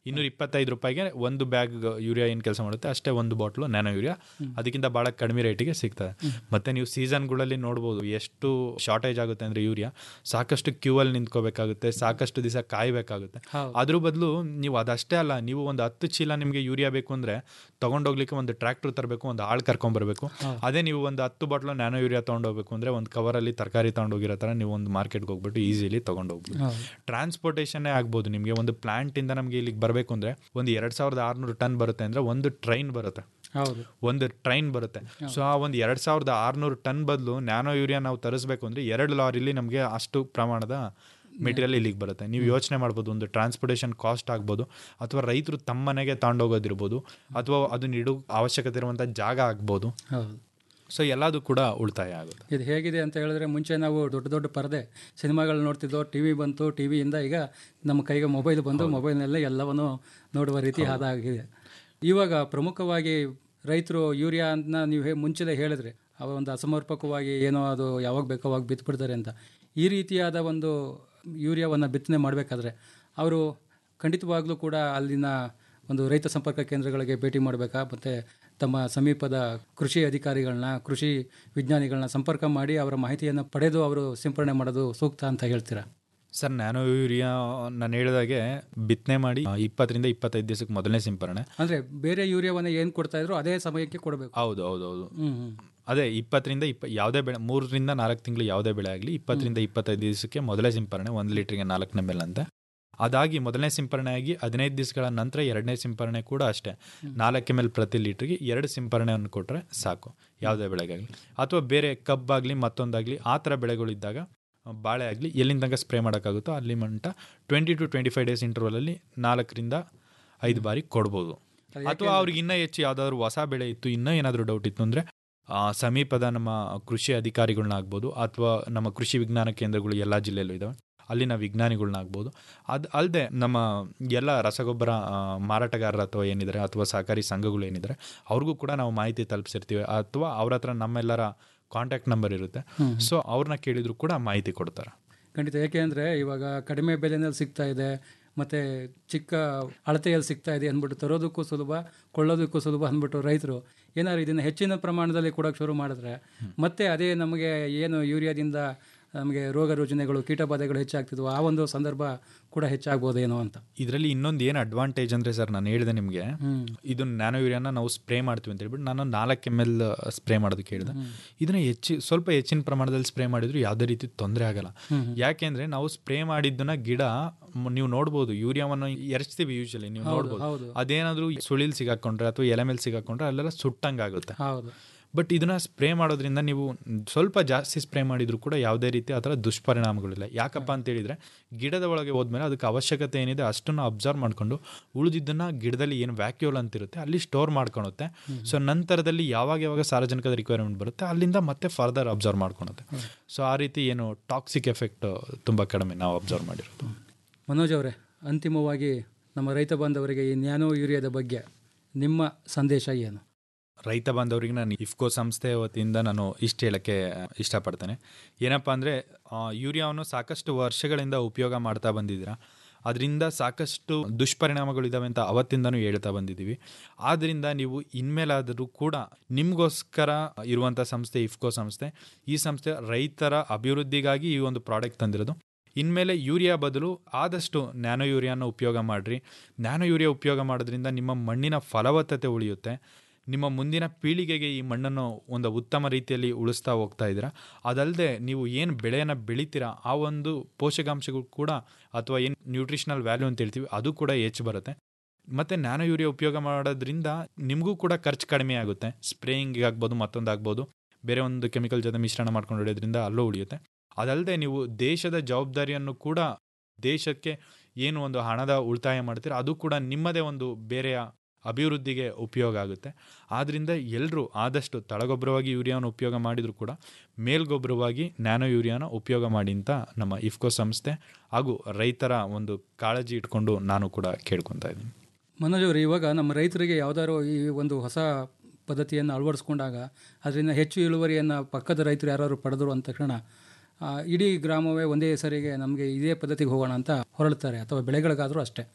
ಇನ್ನೂರ ಇಪ್ಪತ್ತೈದು ರೂಪಾಯಿಗೆ ಒಂದು ಬ್ಯಾಗ್ ಯೂರಿಯಾ ಏನು ಕೆಲಸ ಮಾಡುತ್ತೆ ಅಷ್ಟೇ ಒಂದು ಬಾಟ್ಲು ನ್ಯಾನೋ ಯೂರಿಯಾ ಅದಕ್ಕಿಂತ ಭಾಳ ಕಡಿಮೆ ರೇಟಿಗೆ ಸಿಗ್ತದೆ ಮತ್ತೆ ನೀವು ಸೀಸನ್ಗಳಲ್ಲಿ ನೋಡ್ಬೋದು ಎಷ್ಟು ಶಾರ್ಟೇಜ್ ಆಗುತ್ತೆ ಅಂದರೆ ಯೂರಿಯಾ ಸಾಕಷ್ಟು ಕ್ಯೂ ಅಲ್ಲಿ ನಿಂತ್ಕೋಬೇಕಾಗುತ್ತೆ ಸಾಕಷ್ಟು ದಿವಸ ಕಾಯಬೇಕಾಗುತ್ತೆ ಅದ್ರ ಬದಲು ನೀವು ಅದಷ್ಟೇ ಅಲ್ಲ ನೀವು ಒಂದು ಹತ್ತು ಚೀಲ ನಿಮಗೆ ಯೂರಿಯಾ ಬೇಕು ಅಂದರೆ ತೊಗೊಂಡೋಗ್ಲಿಕ್ಕೆ ಒಂದು ಟ್ರ್ಯಾಕ್ಟರ್ ತರಬೇಕು ಒಂದು ಆಳು ಕರ್ಕೊಂಬರ್ಬೇಕು ಅದೇ ನೀವು ಒಂದು ಹತ್ತು ಬಾಟ್ಲು ನ್ಯಾನೋ ಯೂರಿಯಾ ತೊಗೊಂಡೋಗ್ಬೇಕು ಅಂದರೆ ಒಂದು ಕವರಲ್ಲಿ ತರಕಾರಿ ತೊಗೊಂಡೋಗಿರೋ ಥರ ನೀವು ಒಂದು ಮಾರ್ಕೆಟ್ಗೆ ಹೋಗ್ಬಿಟ್ಟು ಈಸಿಲಿ ತೊಗೊಂಡೋಗ್ಬೋದು ಟ್ರಾನ್ಸ್ಪೋರ್ಟೇಷನ್ನೇ ಆಗ್ಬೋದು ನಿಮಗೆ ಒಂದು ಪ್ಲಾಂಟಿಂದ ನಮಗೆ ಇಲ್ಲಿಗೆ ಬರಬೇಕು ಅಂದರೆ ಒಂದು ಎರಡು ಸಾವಿರದ ಆರುನೂರು ಟನ್ ಬರುತ್ತೆ ಅಂದರೆ ಒಂದು ಟ್ರೈನ್ ಬರುತ್ತೆ ಹೌದು ಒಂದು ಟ್ರೈನ್ ಬರುತ್ತೆ ಸೊ ಆ ಒಂದು ಎರಡು ಸಾವಿರದ ಆರುನೂರು ಟನ್ ಬದಲು ನ್ಯಾನೋ ಯೂರಿಯಾ ನಾವು ತರಿಸ್ಬೇಕು ಅಂದರೆ ಎರಡು ಲಾರಿಲಿ ನಮಗೆ ಅಷ್ಟು ಪ್ರಮಾಣದ ಮೆಟೀರಿಯಲ್ ಇಲ್ಲಿಗೆ ಬರುತ್ತೆ ನೀವು ಯೋಚನೆ ಮಾಡ್ಬೋದು ಒಂದು ಟ್ರಾನ್ಸ್ಪೋರ್ಟೇಷನ್ ಕಾಸ್ಟ್ ಆಗ್ಬೋದು ಅಥವಾ ರೈತರು ತಮ್ಮ ಮನೆಗೆ ತಗೊಂಡೋಗೋದಿರ್ಬೋದು ಅಥವಾ ಅದನ್ನ ಇಡೋ ಅವಶ್ಯಕತೆ ಇರುವಂಥ ಜಾಗ ಆಗ್ಬೋದು ಹೌದು ಸೊ ಎಲ್ಲದೂ ಕೂಡ ಉಳಿತಾಯ ಆಗುತ್ತೆ ಇದು ಹೇಗಿದೆ ಅಂತ ಹೇಳಿದ್ರೆ ಮುಂಚೆ ನಾವು ದೊಡ್ಡ ದೊಡ್ಡ ಪರದೆ ಸಿನಿಮಾಗಳು ನೋಡ್ತಿದ್ದೋ ಟಿ ವಿ ಬಂತು ಟಿ ವಿಯಿಂದ ಈಗ ನಮ್ಮ ಕೈಗೆ ಮೊಬೈಲ್ ಬಂದು ಮೊಬೈಲ್ನಲ್ಲೇ ಎಲ್ಲವನ್ನು ನೋಡುವ ರೀತಿ ಆಗಿದೆ ಇವಾಗ ಪ್ರಮುಖವಾಗಿ ರೈತರು ಯೂರಿಯಾನ ನೀವು ಹೇ ಮುಂಚೆಲೇ ಹೇಳಿದ್ರೆ ಅವ ಒಂದು ಅಸಮರ್ಪಕವಾಗಿ ಏನೋ ಅದು ಯಾವಾಗ ಬೇಕೋ ಅವಾಗ ಬಿತ್ಬಿಡ್ತಾರೆ ಅಂತ ಈ ರೀತಿಯಾದ ಒಂದು ಯೂರಿಯಾವನ್ನು ಬಿತ್ತನೆ ಮಾಡಬೇಕಾದ್ರೆ ಅವರು ಖಂಡಿತವಾಗ್ಲೂ ಕೂಡ ಅಲ್ಲಿನ ಒಂದು ರೈತ ಸಂಪರ್ಕ ಕೇಂದ್ರಗಳಿಗೆ ಭೇಟಿ ಮಾಡಬೇಕಾ ಮತ್ತು ತಮ್ಮ ಸಮೀಪದ ಕೃಷಿ ಅಧಿಕಾರಿಗಳನ್ನ ಕೃಷಿ ವಿಜ್ಞಾನಿಗಳನ್ನ ಸಂಪರ್ಕ ಮಾಡಿ ಅವರ ಮಾಹಿತಿಯನ್ನು ಪಡೆದು ಅವರು ಸಿಂಪರಣೆ ಮಾಡೋದು ಸೂಕ್ತ ಅಂತ ಹೇಳ್ತೀರಾ ಸರ್ ನ್ಯಾನೋ ಯೂರಿಯಾ ನಾನು ಹೇಳಿದಾಗೆ ಬಿತ್ತನೆ ಮಾಡಿ ಇಪ್ಪತ್ತರಿಂದ ಇಪ್ಪತ್ತೈದು ದಿವಸಕ್ಕೆ ಮೊದಲನೇ ಸಿಂಪರಣೆ ಅಂದರೆ ಬೇರೆ ಯೂರಿಯಾವನ್ನು ಏನು ಕೊಡ್ತಾ ಇದ್ರು ಅದೇ ಸಮಯಕ್ಕೆ ಕೊಡಬೇಕು ಹೌದು ಹೌದು ಹೌದು ಹ್ಮ್, ಹ್ಮ್. ಅದೇ ಇಪ್ಪತ್ತರಿಂದ ಇಪ್ಪ ಯಾವುದೇ ಬೆಳೆ ಮೂರರಿಂದ ನಾಲ್ಕು ತಿಂಗಳು ಯಾವುದೇ ಬೆಳೆ ಆಗಲಿ ಇಪ್ಪತ್ತರಿಂದ ಇಪ್ಪತ್ತೈದು ದಿವಸಕ್ಕೆ ಮೊದಲೇ ಸಿಂಪರಣೆ ಒಂದು ಲೀಟ್ರಿಗೆ ನಾಲ್ಕು ಎಮ್ ಎಲ್ ಅಂತ ಅದಾಗಿ ಮೊದಲನೇ ಸಿಂಪರಣೆ ಆಗಿ ಹದಿನೈದು ದಿವಸಗಳ ನಂತರ ಎರಡನೇ ಸಿಂಪರಣೆ ಕೂಡ ಅಷ್ಟೇ ನಾಲ್ಕು ಎಮ್ ಎಲ್ ಪ್ರತಿ ಲೀಟ್ರಿಗೆ ಎರಡು ಸಿಂಪರಣೆಯನ್ನು ಕೊಟ್ಟರೆ ಸಾಕು ಯಾವುದೇ ಬೆಳೆಗಾಗಲಿ ಅಥವಾ ಬೇರೆ ಕಬ್ಬಾಗಲಿ ಮತ್ತೊಂದಾಗಲಿ ಆ ಥರ ಬೆಳೆಗಳಿದ್ದಾಗ ಬಾಳೆ ಆಗಲಿ ಎಲ್ಲಿಂದ ತನಕ ಸ್ಪ್ರೇ ಮಾಡೋಕ್ಕಾಗುತ್ತೋ ಅಲ್ಲಿ ಮಟ್ಟ twenty to twenty five days ಇಂಟರ್ವಲಲ್ಲಿ ನಾಲ್ಕರಿಂದ ಐದು ಬಾರಿ ಕೊಡ್ಬೋದು ಅಥವಾ ಅವ್ರಿಗೆ ಇನ್ನೂ ಹೆಚ್ಚು ಯಾವುದಾದ್ರು ಹೊಸ ಬೆಳೆ ಇತ್ತು ಇನ್ನೂ ಏನಾದರೂ ಡೌಟ್ ಇತ್ತು ಅಂದರೆ ಸಮೀಪದ ನಮ್ಮ ಕೃಷಿ ಅಧಿಕಾರಿಗಳನ್ನ ಆಗ್ಬೋದು ಅಥವಾ ನಮ್ಮ ಕೃಷಿ ವಿಜ್ಞಾನ ಕೇಂದ್ರಗಳು ಎಲ್ಲ ಜಿಲ್ಲೆಯಲ್ಲೂ ಇದ್ದಾವೆ ಅಲ್ಲಿನ ವಿಜ್ಞಾನಿಗಳನ್ನ ಆಗ್ಬೋದು ಅದು ಅಲ್ಲದೆ ನಮ್ಮ ಎಲ್ಲ ರಸಗೊಬ್ಬರ ಆ, ಮಾರಾಟಗಾರರು ಅಥವಾ ಏನಿದ್ದಾರೆ ಅಥವಾ ಸಹಕಾರಿ ಸಂಘಗಳು ಏನಿದ್ದಾರೆ ಅವ್ರಿಗೂ ಕೂಡ ನಾವು ಮಾಹಿತಿ ತಲುಪಿಸಿರ್ತೀವಿ ಅಥವಾ ಅವ್ರ ಹತ್ರ ನಮ್ಮೆಲ್ಲರ ಕಾಂಟ್ಯಾಕ್ಟ್ ನಂಬರ್ ಇರುತ್ತೆ ಹ್ಮ್. ಸೊ ಅವ್ರನ್ನ ಕೇಳಿದ್ರು ಕೂಡ ಮಾಹಿತಿ ಕೊಡ್ತಾರೆ ಖಂಡಿತ ಏಕೆ ಅಂದರೆ ಇವಾಗ ಕಡಿಮೆ ಬೆಲೆನಲ್ಲಿ ಸಿಗ್ತಾ ಇದೆ ಮತ್ತು ಚಿಕ್ಕ ಅಳತೆಯಲ್ಲಿ ಸಿಗ್ತಾ ಇದೆ ಅಂದ್ಬಿಟ್ಟು ತರೋದಕ್ಕೂ ಸುಲಭ ಕೊಳ್ಳೋದಕ್ಕೂ ಸುಲಭ ಅಂದ್ಬಿಟ್ಟು ರೈತರು ಏನಾದ್ರು ಇದನ್ನು ಹೆಚ್ಚಿನ ಪ್ರಮಾಣದಲ್ಲಿ ಕೊಡೋಕೆ ಶುರು ಮಾಡಿದ್ರೆ ಮತ್ತೆ ಅದೇ ನಮಗೆ ಏನು ಯೂರಿಯಾದಿಂದ ನಮಗೆ ರೋಗ ರುಜಿನಗಳು ಕೀಟಬಾಧೆಗಳು ಹೆಚ್ಚಾಗ್ತಿದ್ವು ಆ ಒಂದು ಸಂದರ್ಭ ಕೂಡ ಹೆಚ್ಚಾಗ್ಬೋದೇನೋ ಅಂತ ಇದರಲ್ಲಿ ಇನ್ನೊಂದು ಏನು ಅಡ್ವಾಂಟೇಜ್ ಅಂದರೆ ಸರ್ ನಾನು ಹೇಳಿದೆ ನಿಮಗೆ ಹ್ಮ್. ಇದು ನ್ಯಾನೋ ಯೂರಿಯಾನ ನಾವು ಸ್ಪ್ರೇ ಮಾಡ್ತೀವಿ ಅಂತ ಹೇಳ್ಬಿಟ್ಟು ನಾನು ನಾಲ್ಕು ಎಮ್ ಎಲ್ ಸ್ಪ್ರೇ ಮಾಡೋದಕ್ಕೆ ಹೇಳಿದೆ ಇದನ್ನ ಹೆಚ್ಚಿ ಸ್ವಲ್ಪ ಹೆಚ್ಚಿನ ಪ್ರಮಾಣದಲ್ಲಿ ಸ್ಪ್ರೇ ಮಾಡಿದ್ರು ಯಾವುದೇ ರೀತಿ ತೊಂದರೆ ಆಗಲ್ಲ ಯಾಕೆಂದ್ರೆ ನಾವು ಸ್ಪ್ರೇ ಮಾಡಿದ್ದನ್ನ ಗಿಡ ಮ್- ನೀವು ನೋಡ್ಬೋದು ಯೂರಿಯಾವನ್ನು ಎರಚ್ತೀವಿ ಯೂಶಲಿ ನೀವು ಹೌದು, ನೋಡ್ಬೋದು ಹೌದು. ಅದೇನಾದ್ರೂ ಸುಳಿಲ್ ಸಿಗಾಕೊಂಡ್ರೆ ಅಥವಾ ಎಲೆ ಮೇಲೆ ಸಿಗಾಕೊಂಡ್ರೆ ಅಲ್ಲೆಲ್ಲ ಸುಟ್ಟಂಗಾಗುತ್ತೆ ಹೌದು ಬಟ್ ಇದನ್ನ ಸ್ಪ್ರೇ ಮಾಡೋದ್ರಿಂದ ನೀವು ಸ್ವಲ್ಪ ಜಾಸ್ತಿ ಸ್ಪ್ರೇ ಮಾಡಿದ್ರು ಕೂಡ ಯಾವುದೇ ರೀತಿ ಆ ಥರ ದುಷ್ಪರಿಣಾಮಗಳಿಲ್ಲ ಯಾಕಪ್ಪ ಅಂತ ಹೇಳಿದ್ರೆ ಗಿಡದ ಒಳಗೆ ಹೋದ್ಮೇಲೆ ಅದಕ್ಕೆ ಅವಶ್ಯಕತೆ ಏನಿದೆ ಅಷ್ಟನ್ನು ಅಬ್ಸರ್ವ್ ಮಾಡ್ಕೊಂಡು ಉಳಿದಿದ್ದನ್ನ ಗಿಡದಲ್ಲಿ ಏನು ವ್ಯಾಕ್ಯೂಲ್ ಅಂತಿರುತ್ತೆ ಅಲ್ಲಿ ಸ್ಟೋರ್ ಮಾಡ್ಕೊಳುತ್ತೆ ಸೊ ನಂತರದಲ್ಲಿ ಯಾವಾಗ ಯಾವಾಗ ಸಾರ್ವಜನಿಕದ ರಿಕ್ವೈರ್ಮೆಂಟ್ ಬರುತ್ತೆ ಅಲ್ಲಿಂದ ಮತ್ತೆ ಫರ್ದರ್ ಅಬ್ಸರ್ವ್ ಮಾಡ್ಕೊಳುತ್ತೆ ಸೊ ಆ ರೀತಿ ಏನು ಟಾಕ್ಸಿಕ್ ಎಫೆಕ್ಟ್ ತುಂಬ ಕಡಿಮೆ ನಾವು ಅಬ್ಸರ್ವ್ ಮಾಡಿರೋದು ಮನೋಜ್ ಅವರೇ ಅಂತಿಮವಾಗಿ ನಮ್ಮ ರೈತ ಬಾಂಧವರಿಗೆ ಈ ನ್ಯಾನೋ ಯೂರಿಯಾದ ಬಗ್ಗೆ ನಿಮ್ಮ ಸಂದೇಶ ಏನು ರೈತ ಬಾಂಧವರಿಗೆ ನಾನು ಇಫ್ಕೋ ಸಂಸ್ಥೆ ವತಿಯಿಂದ ನಾನು ಇಷ್ಟು ಹೇಳಕ್ಕೆ ಇಷ್ಟಪಡ್ತೇನೆ ಏನಪ್ಪ ಅಂದರೆ ಯೂರಿಯಾವನ್ನು ಸಾಕಷ್ಟು ವರ್ಷಗಳಿಂದ ಉಪಯೋಗ ಮಾಡ್ತಾ ಬಂದಿದ್ದೀರಾ ಅದರಿಂದ ಸಾಕಷ್ಟು ದುಷ್ಪರಿಣಾಮಗಳಿದ್ದಾವೆ ಅಂತ ಅವತ್ತಿಂದನೂ ಹೇಳ್ತಾ ಬಂದಿದ್ದೀವಿ ಆದ್ದರಿಂದ ನೀವು ಇನ್ಮೇಲಾದರೂ ಕೂಡ ನಿಮಗೋಸ್ಕರ ಇರುವಂಥ ಸಂಸ್ಥೆ ಇಫ್ಕೋ ಸಂಸ್ಥೆ ಈ ಸಂಸ್ಥೆ ರೈತರ ಅಭಿವೃದ್ಧಿಗಾಗಿ ಈ ಒಂದು ಪ್ರಾಡಕ್ಟ್ ತಂದಿರೋದು ಇನ್ಮೇಲೆ ಯೂರಿಯಾ ಬದಲು ಆದಷ್ಟು ನ್ಯಾನೋ ಯೂರಿಯಾನ ಉಪಯೋಗ ಮಾಡಿರಿ ನ್ಯಾನೋ ಯೂರಿಯಾ ಉಪಯೋಗ ಮಾಡೋದ್ರಿಂದ ನಿಮ್ಮ ಮಣ್ಣಿನ ಫಲವತ್ತತೆ ಉಳಿಯುತ್ತೆ ನಿಮ್ಮ ಮುಂದಿನ ಪೀಳಿಗೆಗೆ ಈ ಮಣ್ಣನ್ನು ಒಂದು ಉತ್ತಮ ರೀತಿಯಲ್ಲಿ ಉಳಿಸ್ತಾ ಹೋಗ್ತಾ ಇದ್ದೀರಾ ಅದಲ್ಲದೆ ನೀವು ಏನು ಬೆಳೆಯನ್ನು ಬೆಳಿತೀರಾ ಆ ಒಂದು ಪೋಷಕಾಂಶಗಳು ಕೂಡ ಅಥವಾ ಏನು ನ್ಯೂಟ್ರಿಷನಲ್ ವ್ಯಾಲ್ಯೂ ಅಂತ ಹೇಳ್ತೀವಿ ಅದು ಕೂಡ ಹೆಚ್ಚು ಬರುತ್ತೆ ಮತ್ತು ನ್ಯಾನೋ ಯೂರಿಯಾ ಉಪಯೋಗ ಮಾಡೋದ್ರಿಂದ ನಿಮಗೂ ಕೂಡ ಖರ್ಚು ಕಡಿಮೆ ಆಗುತ್ತೆ ಸ್ಪ್ರೇಯಿಂಗ್ ಆಗ್ಬೋದು ಮತ್ತೊಂದಾಗ್ಬೋದು ಬೇರೆ ಒಂದು ಕೆಮಿಕಲ್ ಜೊತೆ ಮಿಶ್ರಣ ಮಾಡ್ಕೊಂಡು ಹೊಡೆಯೋದ್ರಿಂದ ಅಲ್ಲೂ ಉಳಿಯುತ್ತೆ ಅದಲ್ಲದೆ ನೀವು ದೇಶದ ಜವಾಬ್ದಾರಿಯನ್ನು ಕೂಡ ದೇಶಕ್ಕೆ ಏನು ಒಂದು ಹಣದ ಉಳಿತಾಯ ಮಾಡ್ತೀರ ಅದು ಕೂಡ ನಿಮ್ಮದೇ ಒಂದು ಬೇರೆಯ ಅಭಿವೃದ್ಧಿಗೆ ಉಪಯೋಗ ಆಗುತ್ತೆ ಆದ್ದರಿಂದ ಎಲ್ಲರೂ ಆದಷ್ಟು ತಳಗೊಬ್ಬರವಾಗಿ ಯೂರಿಯಾವನ್ನು ಉಪಯೋಗ ಮಾಡಿದರೂ ಕೂಡ ಮೇಲ್ಗೊಬ್ಬರವಾಗಿ ನ್ಯಾನೋ ಯೂರಿಯಾನ ಉಪಯೋಗ ಮಾಡಿ ಅಂತ ನಮ್ಮ ಇಫ್ಕೋ ಸಂಸ್ಥೆ ಹಾಗೂ ರೈತರ ಒಂದು ಕಾಳಜಿ ಇಟ್ಕೊಂಡು ನಾನು ಕೂಡ ಕೇಳ್ಕೊತಾ ಇದ್ದೀನಿ ಮನೋಜ್ ಅವರು ಇವಾಗ ನಮ್ಮ ರೈತರಿಗೆ ಯಾವ್ದಾದ್ರು ಈ ಒಂದು ಹೊಸ ಪದ್ಧತಿಯನ್ನು ಅಳವಡಿಸ್ಕೊಂಡಾಗ ಅದರಿಂದ ಹೆಚ್ಚು ಇಳುವರಿಯನ್ನು ಪಕ್ಕದ ರೈತರು ಯಾರು ಪಡೆದ್ರು ಅಂದ ತಕ್ಷಣ ಆ, ಇಡೀ ಗ್ರಾಮವೇ ಒಂದೇ ಸರಿಗೆ ನಮಗೆ ಇದೇ ಪದ್ಧತಿಗೆ ಹೋಗೋಣ ಅಂತ ಹೊರಡ್ತಾರೆ ಅಥವಾ ಬೆಳೆಗಳಿಗಾದರೂ ಅಷ್ಟೇ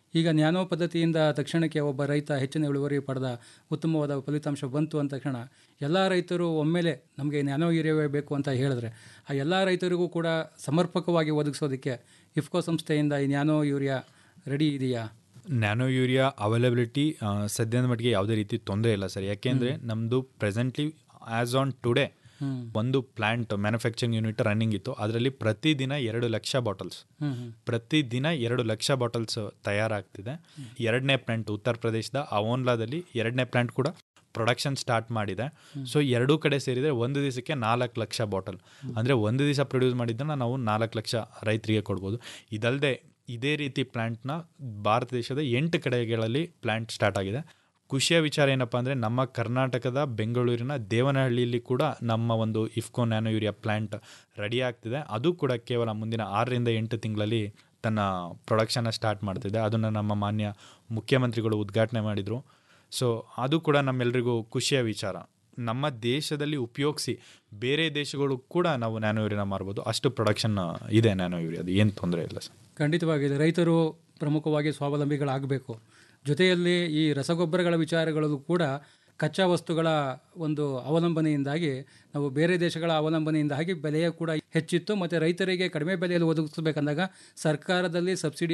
ಈಗ ನ್ಯಾನೋ ಪದ್ಧತಿಯಿಂದ ತಕ್ಷಣಕ್ಕೆ ಒಬ್ಬ ರೈತ ಹೆಚ್ಚಿನ ಇಳುವರಿ ಪಡೆದ ಉತ್ತಮವಾದ ಫಲಿತಾಂಶ ಬಂತು ಅಂದ ತಕ್ಷಣ ಎಲ್ಲ ರೈತರು ಒಮ್ಮೆಲೆ ನಮಗೆ ನ್ಯಾನೋ ಯೂರಿಯಾವೇ ಬೇಕು ಅಂತ ಹೇಳಿದ್ರೆ ಆ ಎಲ್ಲ ರೈತರಿಗೂ ಕೂಡ ಸಮರ್ಪಕವಾಗಿ ಒದಗಿಸೋದಕ್ಕೆ ಇಫ್ಕೋ ಸಂಸ್ಥೆಯಿಂದ ಈ ನ್ಯಾನೋ ಯೂರಿಯಾ ರೆಡಿ ಇದೆಯಾ ನ್ಯಾನೋ ಯೂರಿಯಾ ಅವೈಲಬಿಲಿಟಿ ಸದ್ಯದ ಮಟ್ಟಿಗೆ ಯಾವುದೇ ರೀತಿ ತೊಂದರೆ ಇಲ್ಲ ಸರ್ ಯಾಕೆಂದರೆ ನಮ್ಮದು presently as on today hmm. ಒಂದು ಪ್ಲಾಂಟ್ ಮ್ಯಾನುಫ್ಯಾಕ್ಚರಿಂಗ್ ಯೂನಿಟ್ ರನ್ನಿಂಗ್ ಇತ್ತು ಅದರಲ್ಲಿ ಪ್ರತಿದಿನ ಎರಡು ಲಕ್ಷ ಬಾಟಲ್ಸ್ ಹ್ಮ್, ಹ್ಮ್. ಪ್ರತಿದಿನ ಎರಡು ಲಕ್ಷ ಬಾಟಲ್ಸ್ ತಯಾರಾಗ್ತಿದೆ ಎರಡನೇ ಪ್ಲಾಂಟ್ ಉತ್ತರ ಪ್ರದೇಶದ ಅವೋನ್ಲಾದಲ್ಲಿ ಎರಡನೇ ಪ್ಲಾಂಟ್ ಕೂಡ ಪ್ರೊಡಕ್ಷನ್ ಸ್ಟಾರ್ಟ್ ಮಾಡಿದೆ ಸೊ ಎರಡೂ ಕಡೆ ಸೇರಿದರೆ ಒಂದು ದಿವಸಕ್ಕೆ ನಾಲ್ಕು ಲಕ್ಷ ಬಾಟಲ್ ಅಂದರೆ ಒಂದು ದಿವಸ ಪ್ರೊಡ್ಯೂಸ್ ಮಾಡಿದ್ದನ್ನು ನಾವು ನಾಲ್ಕು ಲಕ್ಷ ರೈತರಿಗೆ ಕೊಡ್ಬೋದು ಇದಲ್ಲದೆ ಇದೇ ರೀತಿ ಪ್ಲ್ಯಾಂಟ್ನ ಭಾರತ ದೇಶದ ಎಂಟು ಕಡೆಗಳಲ್ಲಿ ಪ್ಲ್ಯಾಂಟ್ ಸ್ಟಾರ್ಟ್ ಆಗಿದೆ ಖುಷಿಯ ವಿಚಾರ ಏನಪ್ಪ ಅಂದರೆ ನಮ್ಮ ಕರ್ನಾಟಕದ ಬೆಂಗಳೂರಿನ ದೇವನಹಳ್ಳಿಯಲ್ಲಿ ಕೂಡ ನಮ್ಮ ಒಂದು IFFCO nano urea plant ready ಆಗ್ತಿದೆ ಅದು ಕೂಡ ಕೇವಲ ಮುಂದಿನ ಆರರಿಂದ ಎಂಟು ತಿಂಗಳಲ್ಲಿ ತನ್ನ ಪ್ರೊಡಕ್ಷನ್ನ ಸ್ಟಾರ್ಟ್ ಮಾಡ್ತಿದೆ ಅದನ್ನು ನಮ್ಮ ಮಾನ್ಯ ಮುಖ್ಯಮಂತ್ರಿಗಳು ಉದ್ಘಾಟನೆ ಮಾಡಿದರು ಸೊ ಅದು ಕೂಡ ನಮ್ಮೆಲ್ಲರಿಗೂ ಖುಷಿಯ ವಿಚಾರ ನಮ್ಮ ದೇಶದಲ್ಲಿ ಉಪಯೋಗಿಸಿ ಬೇರೆ ದೇಶಗಳು ಕೂಡ ನಾವು ನ್ಯಾನೋ ಯೂರಿಯಾನ ಮಾರ್ಬೋದು ಅಷ್ಟು ಪ್ರೊಡಕ್ಷನ್ ಇದೆ ನ್ಯಾನೋ ಯೂರಿಯಾದು ಏನು ತೊಂದರೆ ಇಲ್ಲ ಸರ್ ಖಂಡಿತವಾಗಿದೆ ರೈತರು ಪ್ರಮುಖವಾಗಿ ಸ್ವಾವಲಂಬಿಗಳಾಗಬೇಕು ಜೊತೆಯಲ್ಲಿ ಈ ರಸಗೊಬ್ಬರಗಳ ವಿಚಾರಗಳಲ್ಲೂ ಕೂಡ ಕಚ್ಚಾ ವಸ್ತುಗಳ ಒಂದು ಅವಲಂಬನೆಯಿಂದಾಗಿ ನಾವು ಬೇರೆ ದೇಶಗಳ ಅವಲಂಬನೆಯಿಂದಾಗಿ ಬೆಲೆಯ ಕೂಡ ಹೆಚ್ಚಿತ್ತು ಮತ್ತು ರೈತರಿಗೆ ಕಡಿಮೆ ಬೆಲೆಯಲ್ಲಿ ಒದಗಿಸಬೇಕಂದಾಗ ಸರ್ಕಾರದಲ್ಲಿ ಸಬ್ಸಿಡಿ